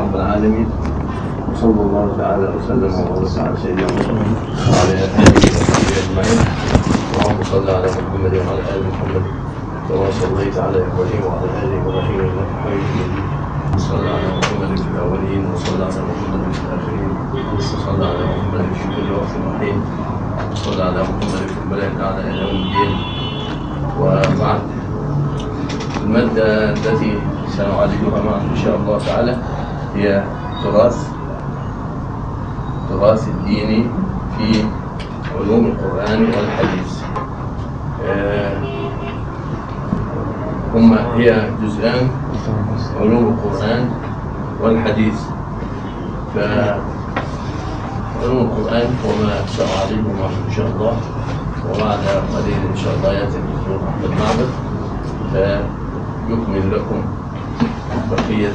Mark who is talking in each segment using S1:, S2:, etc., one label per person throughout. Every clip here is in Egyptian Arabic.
S1: رب العالمين وصلى الله تعالى وسلم وبارك على سيدنا محمد وعلى اله وصحبه اجمعين اللهم صل على محمد وعلى ال محمد كما صليت على ابراهيم وعلى ال ابراهيم انك حميد مجيد صلى على محمد في الاولين وصلى على محمد في الاخرين وصلى على محمد في كل وقت وحين وصلى على محمد في الملائكه الاعلى الى يوم الدين وبعد المادة التي سنعالجها معا إن شاء الله تعالى هي تراث تراث الديني في علوم القرآن والحديث آه، هما هي جزءان علوم القرآن والحديث فعلوم القرآن وما سأعالجه معكم إن شاء الله وبعد قليل إن شاء الله يأتي الدكتور أحمد معبد فيكمل لكم بقية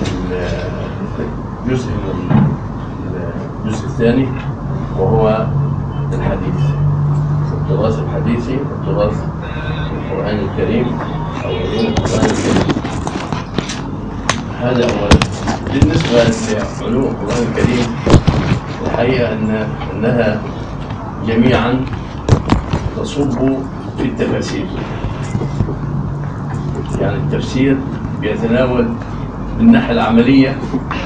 S1: الجزء من الجزء الثاني وهو الحديث التراث الحديثي والتراث القرآن الكريم أو علوم القرآن الكريم هذا أولا بالنسبة لعلوم القرآن الكريم الحقيقة أن أنها جميعا تصب في التفاسير يعني التفسير بيتناول من الناحية العملية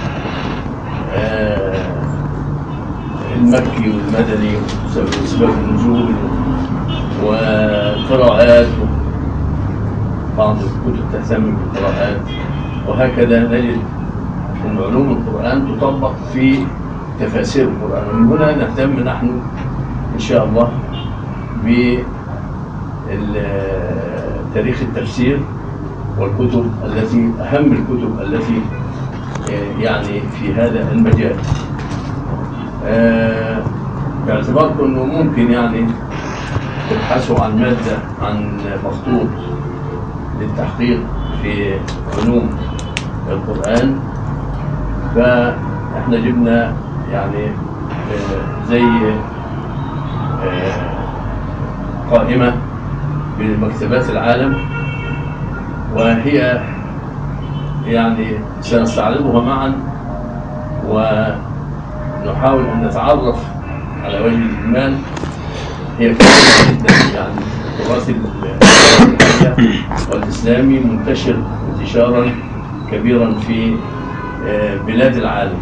S1: آه، المكي والمدني وأسباب النزول والقراءات بعض الكتب تهتم بالقراءات وهكذا نجد أن علوم القرآن تطبق في تفاسير القرآن ومن هنا نهتم نحن إن شاء الله بتاريخ التفسير والكتب التي أهم الكتب التي آه، يعني في هذا المجال آه، باعتباركم أنه ممكن يعني تبحثوا عن مادة عن مخطوط للتحقيق في علوم القرآن فإحنا جبنا يعني آه، زي آه، قائمة بمكتبات العالم وهي يعني سنستعرضها معا ونحاول أن نتعرف على وجه الإيمان هي كثيرة جدا يعني التراث الإسلامي والإسلامي منتشر انتشارا كبيرا في آه، بلاد العالم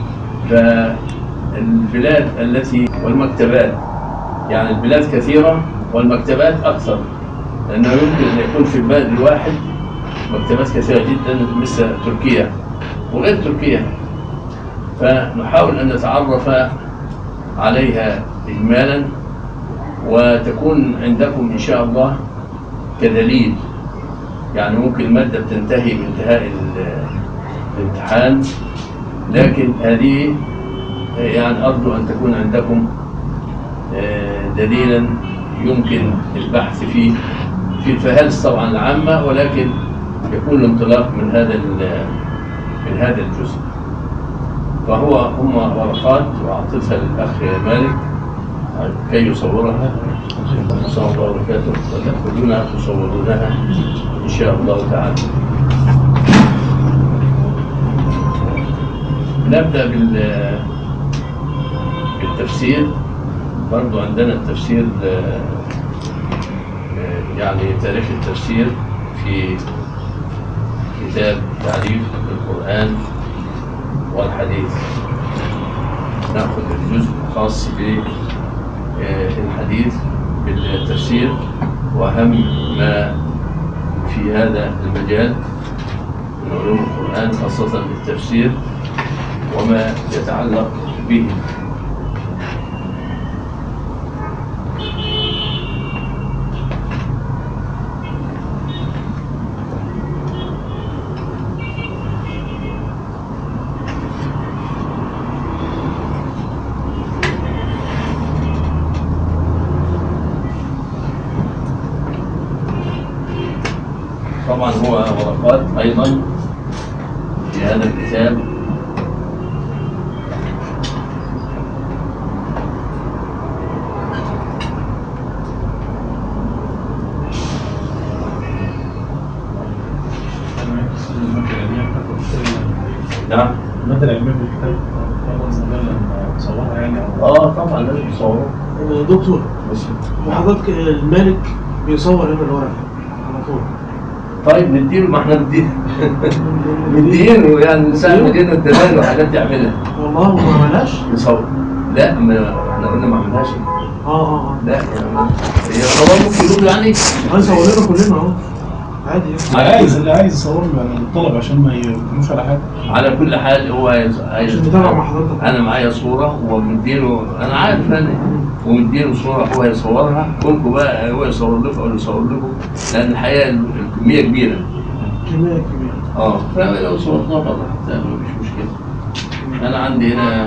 S1: فالبلاد التي والمكتبات يعني البلاد كثيرة والمكتبات أكثر لأنه يمكن أن يكون في البلد الواحد مكتبات كثيرة جدا مثل تركيا وغير تركيا فنحاول أن نتعرف عليها إجمالا وتكون عندكم إن شاء الله كدليل يعني ممكن المادة بتنتهي بانتهاء ال- الامتحان لكن هذه يعني أرجو أن تكون عندكم آه، دليلا يمكن البحث فيه في الفهارس طبعا العامة ولكن يكون الانطلاق من هذا ال- من هذا الجزء فهو هم ورقات وأعطيتها للأخ مالك كي يصورها السلام الله وبركاته وتأخذونها تصورونها إن شاء الله تعالى نبدأ بال بالتفسير برضو عندنا التفسير آه، آه، يعني تاريخ التفسير في كتاب تعريف القرآن والحديث ناخذ الجزء الخاص بالحديث بالتفسير وأهم ما في هذا المجال من علوم القرآن خاصة بالتفسير وما يتعلق به طبعا هو ورقات أيضا في هذا الكتاب نعم
S2: المادة العلمية في الكتاب الله عز وجل لما صورها يعني أو
S1: اه طبعا لازم تصوره
S3: دكتور
S1: بس
S3: وحضرتك المالك بيصور هنا الورق على طول
S1: طيب نديله ما احنا نديله نديله يعني ساعة نديله الدلال وحاجات يعملها
S3: والله ما عملهاش
S1: يصور لا ما احنا قلنا ما عملهاش
S3: اه اه اه
S1: لا يعني ما- هي طبعا ممكن يقولوا يعني
S3: هنصور لنا كلنا اهو عادي يعني.
S2: اللي عايز اللي عايز يصور يعني بالطلب عشان ما يكونوش على حاجة
S1: على كل حال هو عايز عايز
S3: عشان نتابع مع حضرتك
S1: انا معايا صوره ومديله انا عارف انا ومديله صوره هو يصورها كلكم بقى هو يصور لكم او يصور لكم لان الحقيقه الكميه كبيره
S3: كمية كبيرة
S1: اه فلو صورتها طبعا حتى مفيش مشكله انا عندي هنا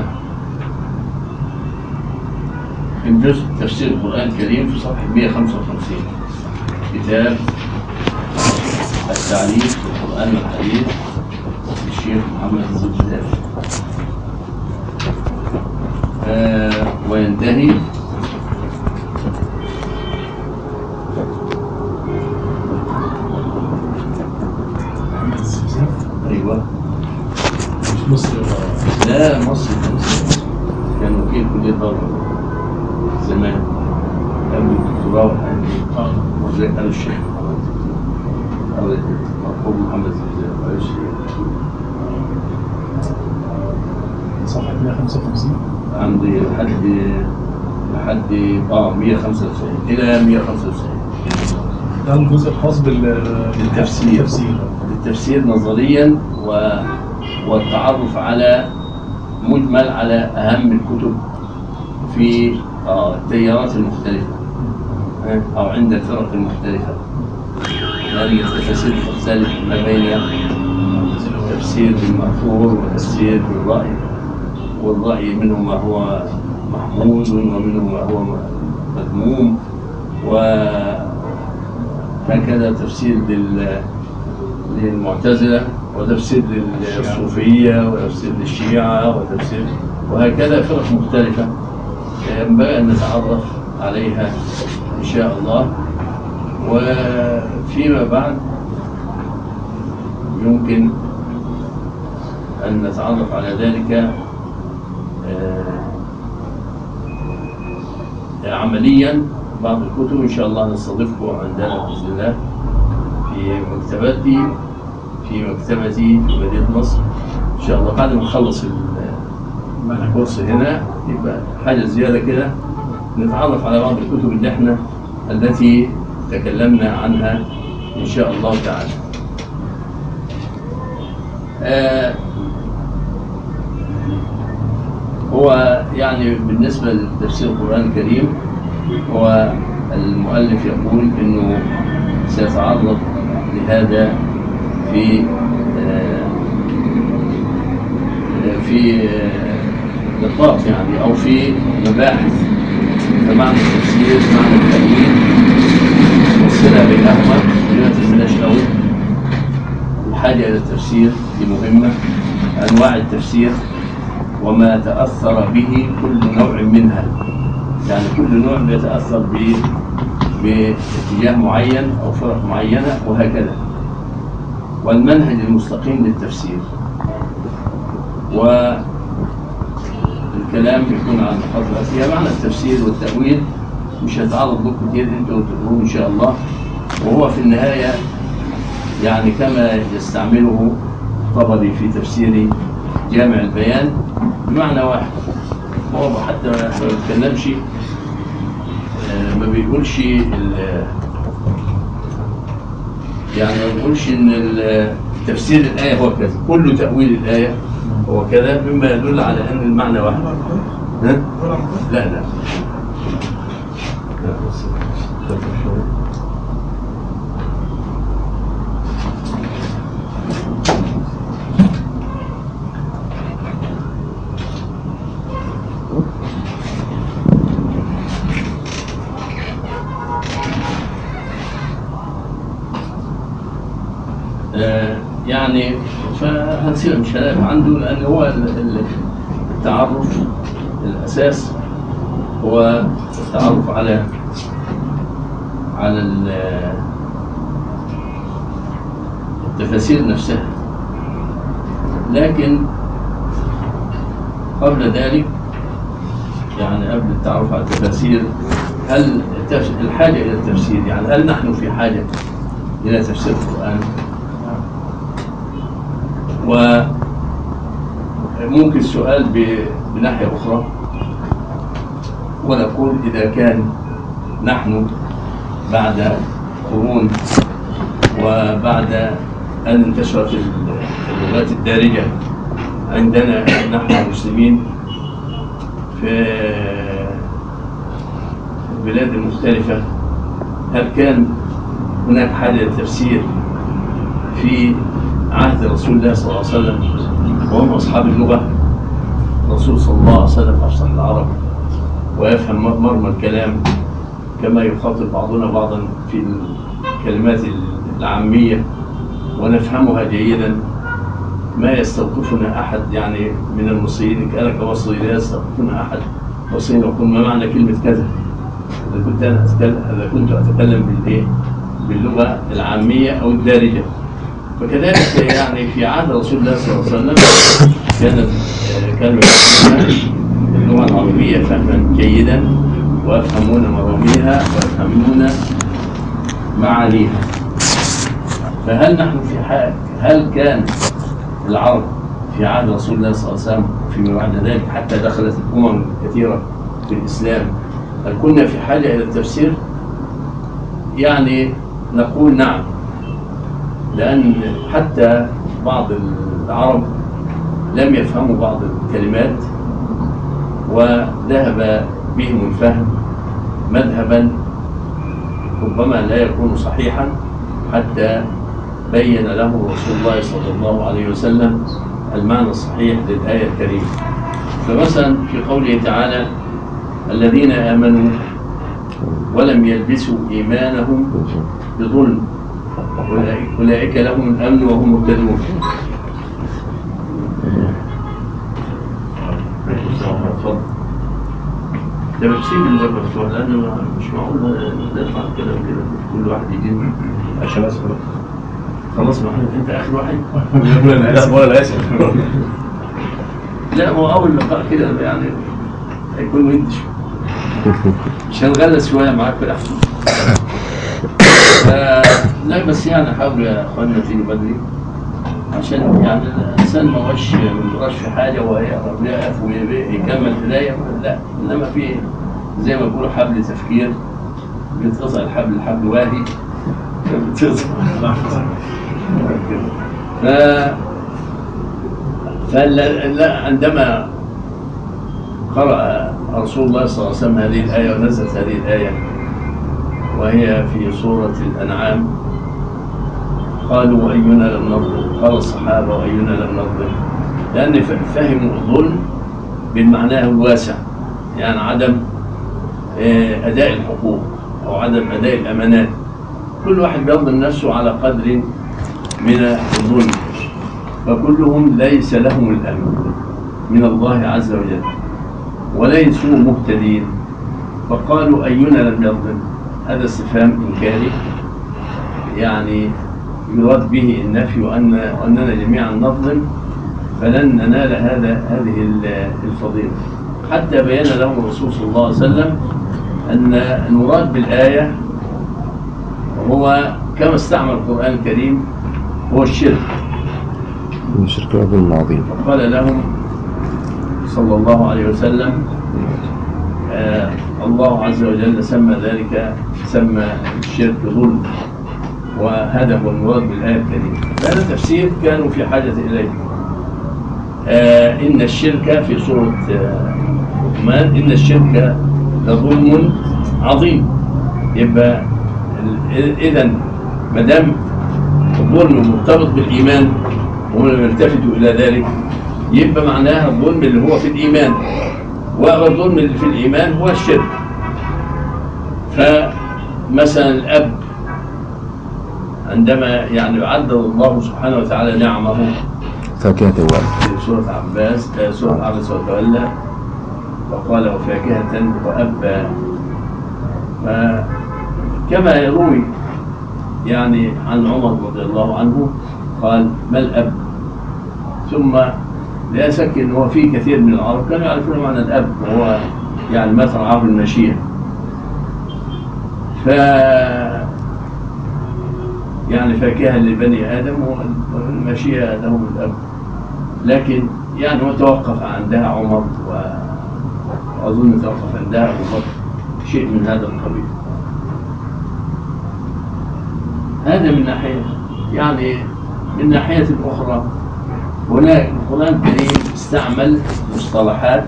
S1: في الجزء تفسير القران الكريم في صفحه 155 كتاب التعليق في القران والحديث للشيخ محمد الزبداني آه وينتهي
S2: محمد الزفزاف
S1: ايوه
S2: مش مصري ولا
S1: لا مصر مصر كان وكيل كلية بره زمان قبل الدكتوراه والحاجات دي
S2: اه
S1: وزي قال الشيخ محمد أو مرحوم محمد زبزير قال الشيخ
S2: صفحة 155
S1: عندي لحد لحد اه 195 إلى 195
S2: ده الجزء الخاص بال
S1: بالتفسير.
S2: بالتفسير
S1: التفسير نظريا و... والتعرف على مجمل على أهم الكتب في آه، التيارات المختلفة آه، أو عند الفرق المختلفة لأن التفاسير تختلف ما بين تفسير بالمأثور وتفسير بالرأي والرأي منه ما هو محمود ومنه ما هو مذموم وهكذا تفسير لل للمعتزلة وتفسير للصوفية وتفسير للشيعة وتفسير وهكذا فرق مختلفة ينبغي أن نتعرف عليها إن شاء الله وفيما بعد يمكن أن نتعرف على ذلك آه، عمليا بعض الكتب إن شاء الله نستضيفكم عندنا بإذن الله في مكتبتي في مكتبتي في مدينة نصر إن شاء الله بعد ما نخلص ال- الكورس هنا يبقى حاجة زيادة كده نتعرف على بعض الكتب اللي احنا التي تكلمنا عنها إن شاء الله تعالى آه هو يعني بالنسبة لتفسير القرآن الكريم هو المؤلف يقول انه سيتعرض لهذا في آه، في آه، نقاط يعني او في مباحث فمعنى التفسير معنى التأويل والصلة بينهما ما تهمناش قوي الحاجة إلى التفسير دي مهمة أنواع التفسير وما تأثر به كل نوع منها يعني كل نوع بيتأثر ب باتجاه معين أو فرق معينة وهكذا والمنهج المستقيم للتفسير والكلام يكون عن الفترة فيها معنى التفسير والتأويل مش هيتعرض لكم كتير انتوا تقروه إن شاء الله وهو في النهاية يعني كما يستعمله الطبري في تفسير جامع البيان بمعنى واحد هو حتى ما بيتكلمش آه، ما بيقولش ال- يعني ما بيقولش ان ال- تفسير الآية هو كذا كل تأويل الآية هو كذا مما يدل على أن المعنى واحد ها؟ لا لا لا، بس- بس شوية. آه، يعني فهنسيب مش هنقف عنده لأن هو ال- ال- التعرف الأساس هو التعرف على على ال- التفاسير نفسها لكن قبل ذلك يعني قبل التعرف على التفاسير هل التفس- الحاجة إلى التفسير يعني هل نحن في حاجة إلى تفسير القرآن؟ وممكن السؤال ب- بناحية أخرى ونقول إذا كان نحن بعد قرون وبعد أن انتشرت اللغات الدارجة عندنا نحن المسلمين في البلاد المختلفة هل كان هناك حاجة للتفسير في عهد رسول الله صلى الله عليه وسلم وهم أصحاب اللغة الرسول صلى الله عليه وسلم أفصح العرب ويفهم مرمى الكلام كما يخاطب بعضنا بعضا في الكلمات العامية ونفهمها جيدا ما يستوقفنا أحد يعني من المصريين أنا كمصري لا يستوقفنا أحد مصريين يقول ما معنى كلمة كذا إذا كنت أنا أتكلم إذا كنت أتكلم بالإيه؟ باللغة العامية أو الدارجة فكذلك يعني في عهد رسول الله صلى الله عليه وسلم كانت آه، كانوا يفهمون اللغة العربية فهما جيدا ويفهمون مراميها ويفهمون معانيها فهل نحن في حال هل كان العرب في عهد رسول الله صلى الله عليه وسلم فيما بعد ذلك حتى دخلت الأمم كثيرة في الإسلام هل كنا في حاجة إلى التفسير؟ يعني نقول نعم لأن حتى بعض العرب لم يفهموا بعض الكلمات وذهب بهم الفهم مذهبا ربما لا يكون صحيحا حتى بين له رسول الله صلى الله عليه وسلم المعنى الصحيح للآية الكريمة فمثلا في قوله تعالى الذين آمنوا ولم يلبسوا إيمانهم بظلم أولئك- أولئك لهم الأمن وهم مهتدون اتفضل ده بتسيب الباب مفتوح لأنه مش معقول نرفع الكلام كده كل واحد يجي
S2: عشان اسف
S1: خلاص ما احنا- انت اخر واحد
S2: لا ولا اسف
S1: لا هو اول لقاء كده يعني هيكون ودي شوية. مش هنغلس شويه معاك في الاحسن لا بس يعني حاولوا يا اخوانا تيجي بدري عشان يعني الانسان ما هوش ما هوش في حاجه ويقرا ويقف ويكمل هدايه لا انما في زي ما بيقولوا حبل تفكير بيتقطع الحبل الحبل واهي بتقطع ف فلا لا عندما قرأ رسول الله صلى الله عليه وسلم هذه الآية ونزلت هذه الآية وهي في سورة الأنعام قالوا وأينا لم نظلم قال الصحابة وأينا لم نظلم لأن ف- فهموا الظلم بالمعناه الواسع يعني عدم آه، أداء الحقوق أو عدم أداء الأمانات كل واحد بيظلم نفسه على قدر من الظلم فكلهم ليس لهم الأمن من الله عز وجل وليسوا مهتدين فقالوا أينا لم يظلم هذا استفهام إنكاري يعني يراد به النفي وأن وأننا جميعا نظلم فلن ننال هذا هذه ال- الفضيلة حتى بين لهم الرسول صلى الله عليه وسلم أن المراد بالآية هو كما استعمل القرآن الكريم هو الشرك
S4: من شرك الأرض العظيم
S1: فقال لهم صلى الله عليه وسلم آه الله عز وجل سمى ذلك سمى الشرك ظلم وهذا هو المراد بالآية الكريمة هذا تفسير كانوا في حاجة إليه آه إن الشرك في سورة آه، لقمان إن الشرك لظلم عظيم يبقى إذا ما دام الظلم مرتبط بالإيمان وهم لم يلتفتوا إلى ذلك يبقى معناها الظلم اللي هو في الإيمان والظلم اللي في الإيمان هو الشرك فمثلا الأب عندما يعني عدل الله سبحانه وتعالى نعمه
S4: فاكهة والد
S1: في سورة عباس آه، سورة عبس وتولى وقال وفاكهة وأبا فكما يروي يعني عن عمر رضي الله عنه قال ما الأب ثم لا شك ان هو في كثير من العرب كانوا يعرفون معنى الاب وهو يعني ما ترعاه المشيئه ف يعني فاكهه لبني ادم والمشيئه لهم الاب لكن يعني هو توقف عندها عمر و- واظن توقف عندها ابو بكر شيء من هذا القبيل هذا من ناحيه يعني من ناحيه اخرى هناك القرآن الكريم استعمل مصطلحات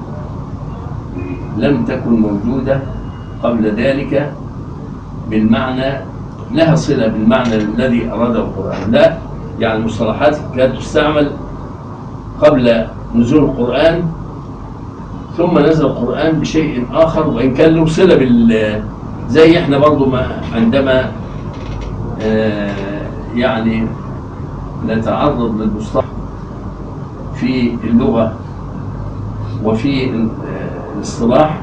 S1: لم تكن موجودة قبل ذلك بالمعنى لها صلة بالمعنى الذي أراده القرآن لا يعني المصطلحات كانت تستعمل قبل نزول القرآن ثم نزل القرآن بشيء آخر وإن كان له صلة بال زي احنا برضو ما عندما آه، يعني نتعرض للمصطلح في اللغة وفي ال- الاصطلاح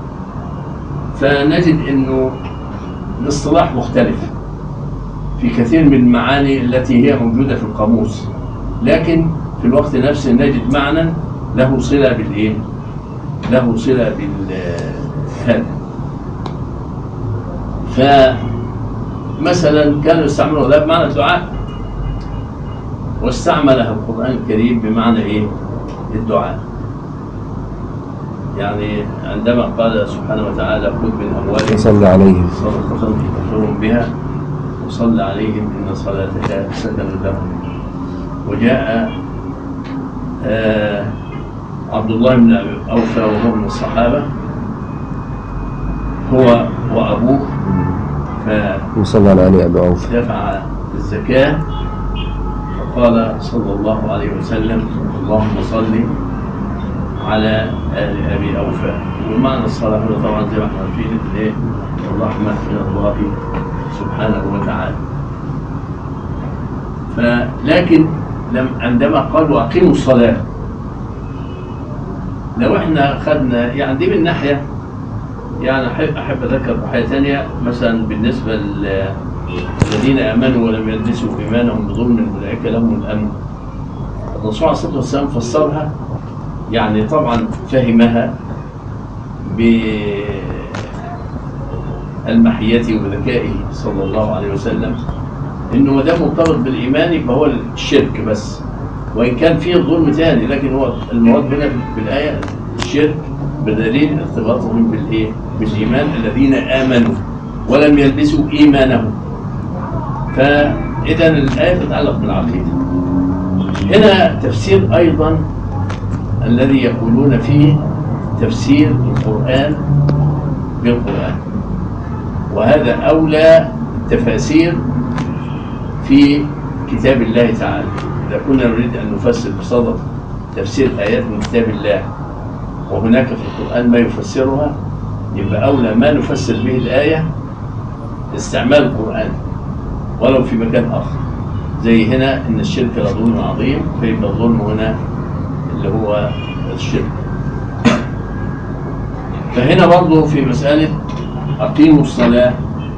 S1: فنجد انه الاصطلاح مختلف في كثير من المعاني التي هي موجودة في القاموس لكن في الوقت نفسه نجد معنى له صلة بالايه؟ له صلة بال هذا فمثلا كانوا يستعملوا ده بمعنى الدعاء واستعملها القرآن الكريم بمعنى إيه؟ الدعاء يعني عندما قال سبحانه وتعالى خذ من أموالهم
S4: صلى عليهم
S1: صدقة تطهرهم بها وصل عليهم إن صلاتك سكن لهم وجاء آه عبد الله بن أبي أوفى وهو من الصحابة هو وأبوه
S4: وصلى على علي أبي عوف
S1: فدفع الزكاة فقال صلى الله عليه وسلم اللهم صل على آل أبي أوفى ومعنى الصلاة هنا طبعا زي ما احنا عارفين الايه الرحمة من الله سبحانه وتعالى فلكن لم عندما قالوا أقيموا الصلاة لو احنا خدنا يعني دي من ناحية يعني أحب, أحب أذكر بحاجة ثانية مثلا بالنسبة للذين آمنوا ولم يلبسوا إيمانهم بظلم أولئك لهم الأمن الرسول عليه الصلاة والسلام فسرها يعني طبعا فهمها بالمحية وذكائه صلى الله عليه وسلم انه ما دام مرتبط بالايمان يبقى هو الشرك بس وان كان فيه ظلم ثاني لكن هو المراد هنا بالايه الشرك بدليل ارتباطهم بالايه؟ بالايمان الذين امنوا ولم يلبسوا ايمانهم فاذا الايه تتعلق بالعقيده هنا تفسير ايضا الذي يقولون فيه تفسير القران بالقران وهذا اولى التفاسير في كتاب الله تعالى إذا كنا نريد أن نفسر بصدد تفسير آيات من كتاب الله وهناك في القرآن ما يفسرها يبقى أولى ما نفسر به الآية استعمال القرآن ولو في مكان آخر زي هنا إن الشرك لظلم عظيم فيبقى الظلم هنا اللي هو الشرك فهنا برضه في مسألة أقيموا الصلاة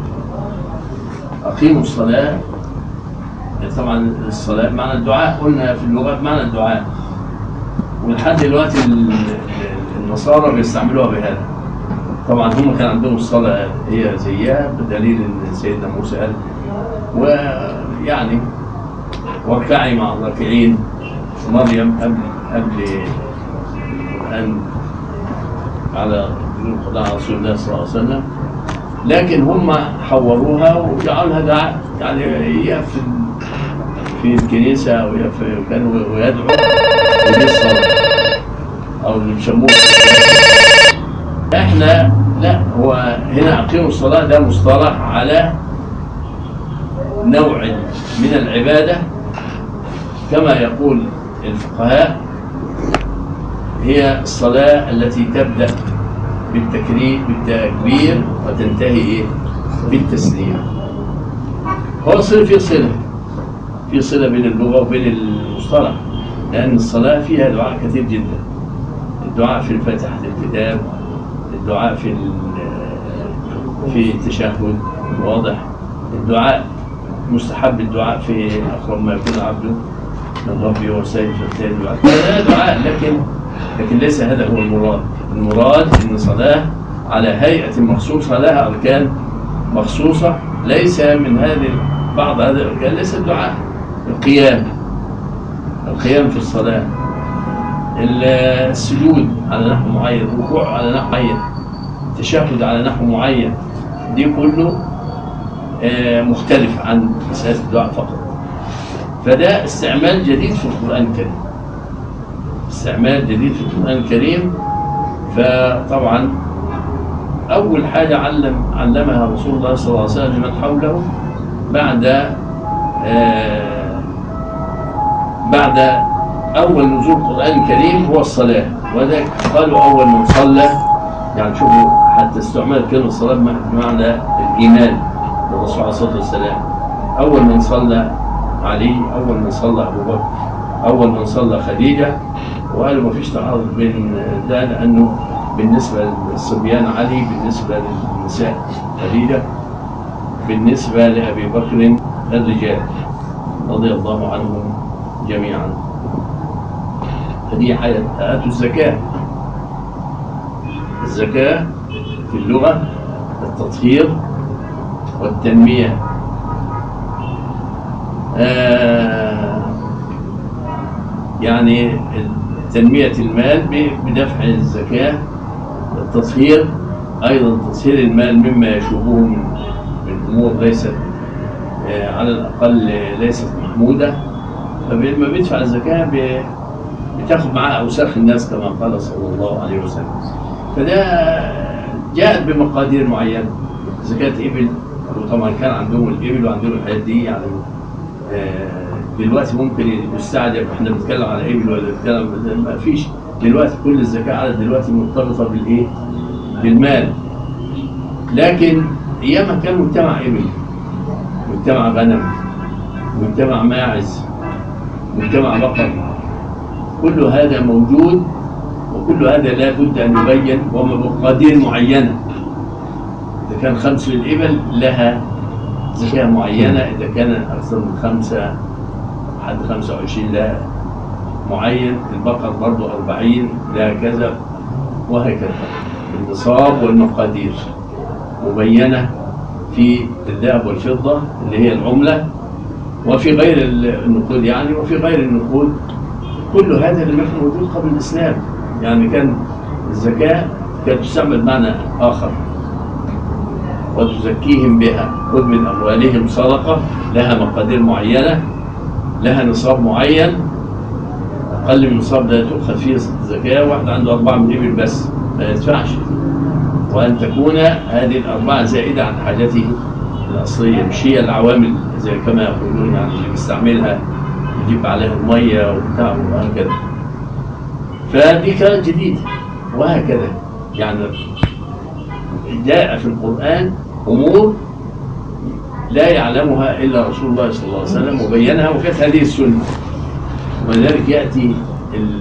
S1: أقيموا الصلاة طبعا الصلاة معنى الدعاء قلنا في اللغة معنى الدعاء ولحد دلوقتي ال- ال- النصارى بيستعملوها بهذا طبعا هم كان عندهم الصلاة هي زيها بدليل ان سيدنا موسى قال ويعني واركعي مع الراكعين مريم قبل قبل القرآن على القرآن على رسول الله صلى الله عليه وسلم لكن هم حوروها وجعلوها دعاء يعني هي في في الكنيسة أو هي في كانوا ويدعوا ودي الصلاة أو اللي بيسموه احنا لا هو هنا أقيموا الصلاة ده مصطلح على نوع من العبادة كما يقول الفقهاء هي الصلاة التي تبدأ بالتكريم بالتكبير وتنتهي إيه؟ بالتسليم هو صلة في صلة في صلة بين اللغة وبين المصطلح لأن الصلاة فيها دعاء كثير جدا الدعاء في الفاتحة الكتاب الدعاء في ال- في التشهد واضح الدعاء مستحب الدعاء في أقرب ما يكون عبده من ربي وسيد فالتالي هذا دعاء لكن لكن ليس هذا هو المراد المراد ان الصلاه على هيئه مخصوصه لها اركان مخصوصه ليس من هذه بعض هذه الاركان ليس الدعاء القيام القيام في الصلاه السجود على نحو معين الركوع على نحو معين التشهد على نحو معين دي كله آه، مختلف عن مسألة الدعاء فقط فده استعمال جديد في القرآن الكريم استعمال جديد في القرآن الكريم فطبعا أول حاجة علم علمها رسول الله صلى الله عليه وسلم لمن حوله بعد آه، بعد أول نزول القرآن الكريم هو الصلاة وذلك قالوا أول من صلى يعني شوفوا حتى استعمال كلمة الصلاة بمعنى الإيمان بالرسول عليه الصلاة والسلام أول من صلى علي أول من صلى أبو بكر أول من صلى خديجة وقالوا ما فيش تعارض بين ده لأنه بالنسبة للصبيان علي بالنسبة للنساء خديجة بالنسبة لأبي بكر الرجال رضي الله عنهم جميعا فدي حاجة آتوا الزكاة الزكاة في اللغة التطهير والتنمية آه يعني تنمية المال ب- بدفع الزكاة التطهير أيضا تطهير المال مما يشوبه من من أمور ليست آه على الأقل ليست محمودة فلما بيدفع الزكاة ب- بتاخد معاه أوساخ الناس كما قال صلى الله عليه وسلم فده جاءت بمقادير معينة زكاة إبل وطبعا كان عندهم الإبل وعندهم الحاجات دي يعني آه، دلوقتي ممكن يستعجب احنا بنتكلم على إبل ولا بنتكلم ما فيش دلوقتي كل الزكاة على دلوقتي مرتبطة بالإيه؟ بالمال لكن أيامها كان مجتمع إبل مجتمع غنم مجتمع ماعز مجتمع بقر كل هذا موجود وكل هذا لا بد أن يبين ومقادير معينة إذا كان خمس الإبل لها زكاة معينة إذا كان أكثر من خمسة لحد خمسة وعشرين لها معين البقر برضو أربعين لها كذا وهكذا النصاب والمقادير مبينة في الذهب والفضة اللي هي العملة وفي غير النقود يعني وفي غير النقود كل هذا لم يكن موجود قبل الإسلام يعني كان الزكاة كانت تستعمل بمعنى آخر وتزكيهم بها خذ من أموالهم صدقة لها مقادير معينة لها نصاب معين أقل من نصاب لا تؤخذ فيه الزكاة واحد عنده أربعة من إبل بس ما يدفعش وأن تكون هذه الأربعة زائدة عن حاجته الأصلية مش هي العوامل زي كما يقولون يعني اللي بيستعملها يجيب عليها المية وبتاع وهكذا فدي كانت جديدة وهكذا يعني جاء في القرآن أمور لا يعلمها إلا رسول الله صلى الله عليه وسلم وبينها وكانت هذه السنة ولذلك يأتي ال-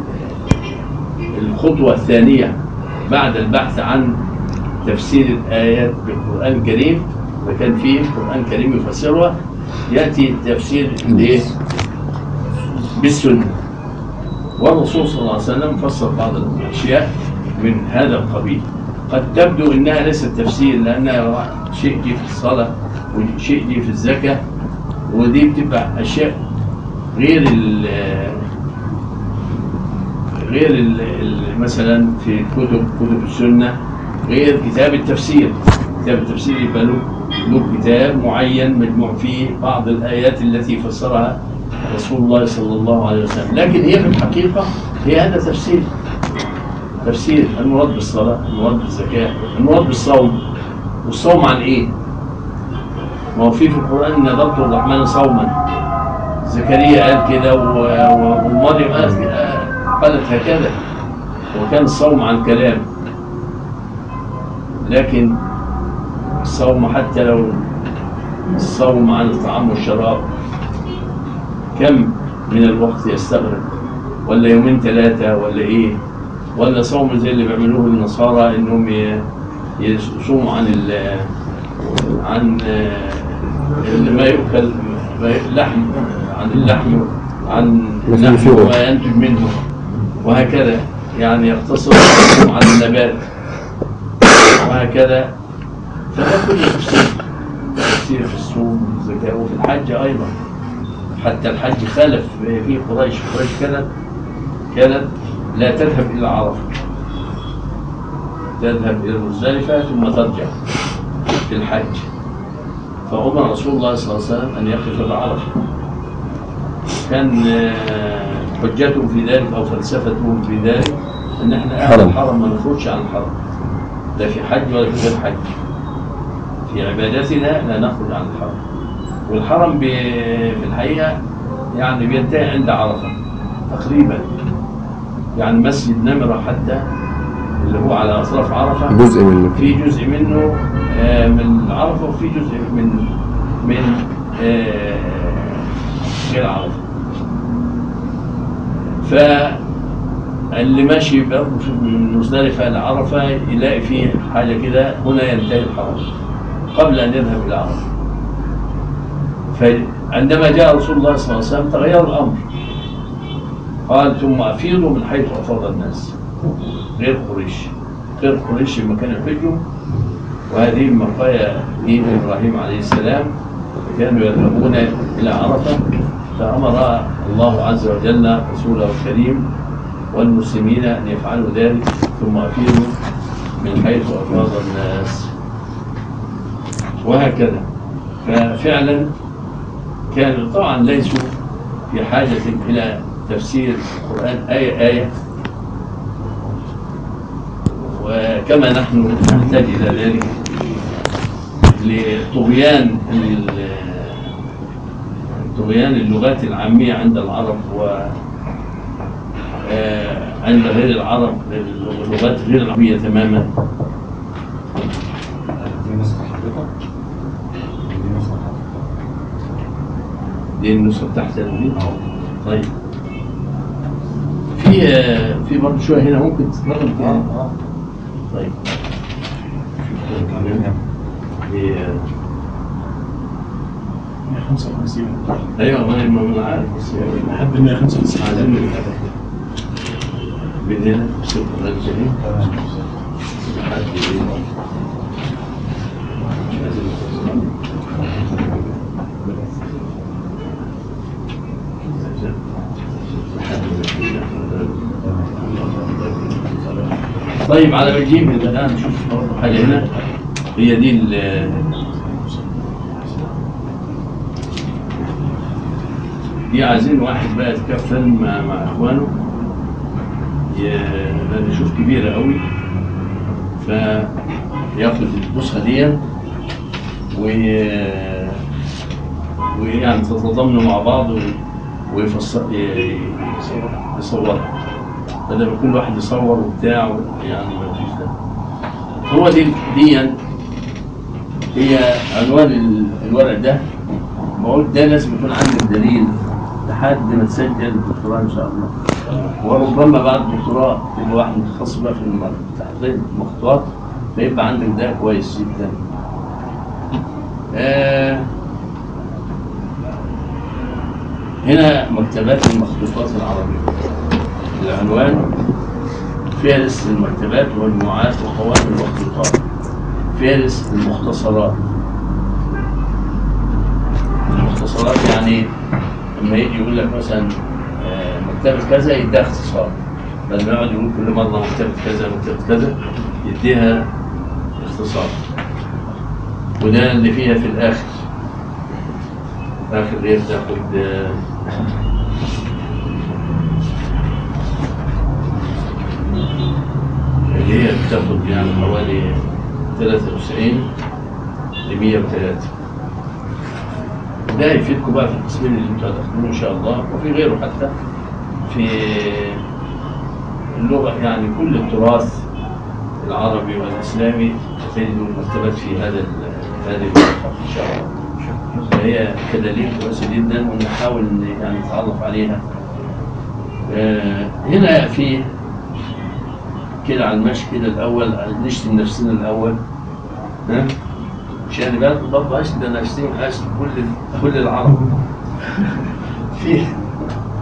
S1: الخطوة الثانية بعد البحث عن تفسير الآيات بالقرآن الكريم وكان فيه القرآن الكريم يفسرها يأتي التفسير الإيه؟ بالسنة والرسول صلى الله عليه وسلم فسر بعض الأشياء من هذا القبيل قد تبدو انها ليست تفسير لانها شيء جه في الصلاه وشيء جه في الزكاه ودي بتبقى اشياء غير ال غير ال ال مثلا في كتب كتب السنه غير كتاب التفسير كتاب التفسير يبقى له له كتاب معين مجموع فيه بعض الايات التي فسرها رسول الله صلى الله عليه وسلم لكن هي في الحقيقه هي هذا تفسير تفسير المراد بالصلاة المراد بالزكاة المراد بالصوم والصوم عن ايه ما هو في في القرآن ان ضبط الرحمن صوما زكريا قال كده و- و- ومريم قالت قالت هكذا وكان الصوم عن كلام لكن الصوم حتى لو الصوم عن الطعام والشراب كم من الوقت يستغرق ولا يومين ثلاثة ولا ايه ولا صوم زي اللي بيعملوه النصارى انهم ي- يصوموا عن ال عن آه، اللي ما يؤكل ما ي- اللحم عن اللحم عن
S4: مثل
S1: النحل
S4: الفروع.
S1: وما ينتج منه وهكذا يعني يقتصر على النبات وهكذا فده كله تفسير تفسير في الصوم والزكاة وفي الحج أيضا حتى الحج خالف في قريش قريش كانت كانت لا تذهب إلى عرفة تذهب إلى مزدلفة ثم ترجع في الحج فأمر رسول الله صلى الله عليه وسلم أن يقف بعرفة كان آه، حجتهم في ذلك أو فلسفتهم في ذلك أن احنا أهل
S4: حرم.
S1: الحرم ما نخرجش عن الحرم لا في حج ولا في غير حج في عباداتنا لا نخرج عن الحرم والحرم بي- في الحقيقة يعني بينتهي عند عرفة تقريبا يعني مسجد نمرة حتى اللي هو على أطراف عرفة
S4: جزء منه
S1: في جزء منه آه، من عرفة وفي جزء من من آه، غير عرفة فاللي ماشي برضه في- من مزدلفة لعرفة يلاقي فيه حاجة كده هنا ينتهي الحرم قبل أن يذهب إلى عرفة فعندما جاء رسول الله صلى الله عليه وسلم تغير الأمر قال ثم أفيضوا من حيث أفاض الناس غير قريش غير قريش لما كانوا يحجوا وهذه من بقايا دين ابراهيم عليه السلام كانوا يذهبون الى عرفه فامر الله عز وجل رسوله الكريم والمسلمين ان يفعلوا ذلك ثم افيضوا من حيث افاض الناس وهكذا ففعلا كانوا طبعا ليسوا في حاجه الى تفسير القران ايه ايه وكما نحن نحتاج إلى ذلك لطغيان ال- طغيان اللغات العامية عند العرب و آه، عند غير العرب اللغات غير العربية تماما
S2: دي نسخة حضرتك دي نسخة حضرتك
S1: دي النسخة تحت دي طيب في آه، في برضه شوية هنا ممكن تتنقل كده
S2: اه
S1: طيب
S2: اه
S1: دي آه،
S2: 155
S1: ايوه ما ما انا عارف بس يعني
S2: لحد 195
S1: عايزين بدينا في القرآن الكريم
S2: تمام
S1: لحد إيه؟ طيب على ما نجيب الان نشوف برضه حاجه هنا هي دي ال- دي عايزين واحد بقى يتكفل مع, مع اخوانه ي- لان شوف كبيره قوي فياخد النسخه دي وي ويعني تتضامنوا مع بعض و- ويفصل ي- يصورها بدل ما كل واحد يصور وبتاع و- يعني ما فيش ده هو دي دي هي عنوان ال- الورق ده بقول ده لازم يكون عندك دليل لحد ما تسجل الدكتوراه ان شاء الله وربما بعد الدكتوراه تبقى واحد متخصص بقى في الم- تحضير المخطوطات فيبقى عندك ده كويس جدا آه هنا مكتبات المخطوطات العربية العنوان فهرس المكتبات والمجموعات وقوائم المخطوطات فهرس المختصرات المختصرات يعني لما يجي يقول لك مثلا آه، مكتبة كذا يديها اختصار بدل ما يقعد يقول كل مرة مكتبة كذا مكتبة كذا يديها اختصار وده اللي فيها في الآخر آخر غير تاخد آه، اللي هي بتاخد يعني حوالي 93 ل 103 ده يفيدكم بقى في القسمين اللي انتوا هتاخدوه ان شاء الله وفي غيره حتى في اللغه يعني كل التراث العربي والاسلامي تجدوا المكتبات في هذا ال- هذه النقطه ان شاء الله فهي كدليل كويسه جدا ونحاول ن- يعني نتعرف عليها آه، هنا في كده على المشي كده الاول نشتم نفسنا الاول ها عشان بالك برضه اشتم نفسي اشتم كل كل العرب في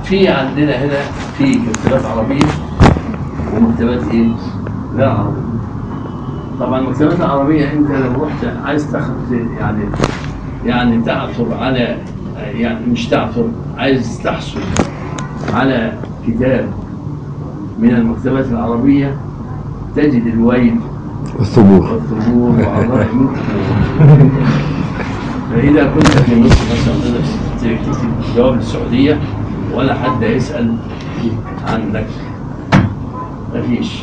S1: في عندنا هنا في مكتبات عربيه ومكتبات ايه؟ لا عربيه طبعا المكتبات العربيه انت لو رحت عايز تاخد يعني يعني تعثر على يعني مش تعثر عايز تحصل على كتاب من المكتبات العربيه تجد الويل
S4: والثبور
S1: والثبور وعضاء الملك فإذا كنت في مصر مثلا تقدر تكتب جواب للسعودية ولا حد يسأل عنك مفيش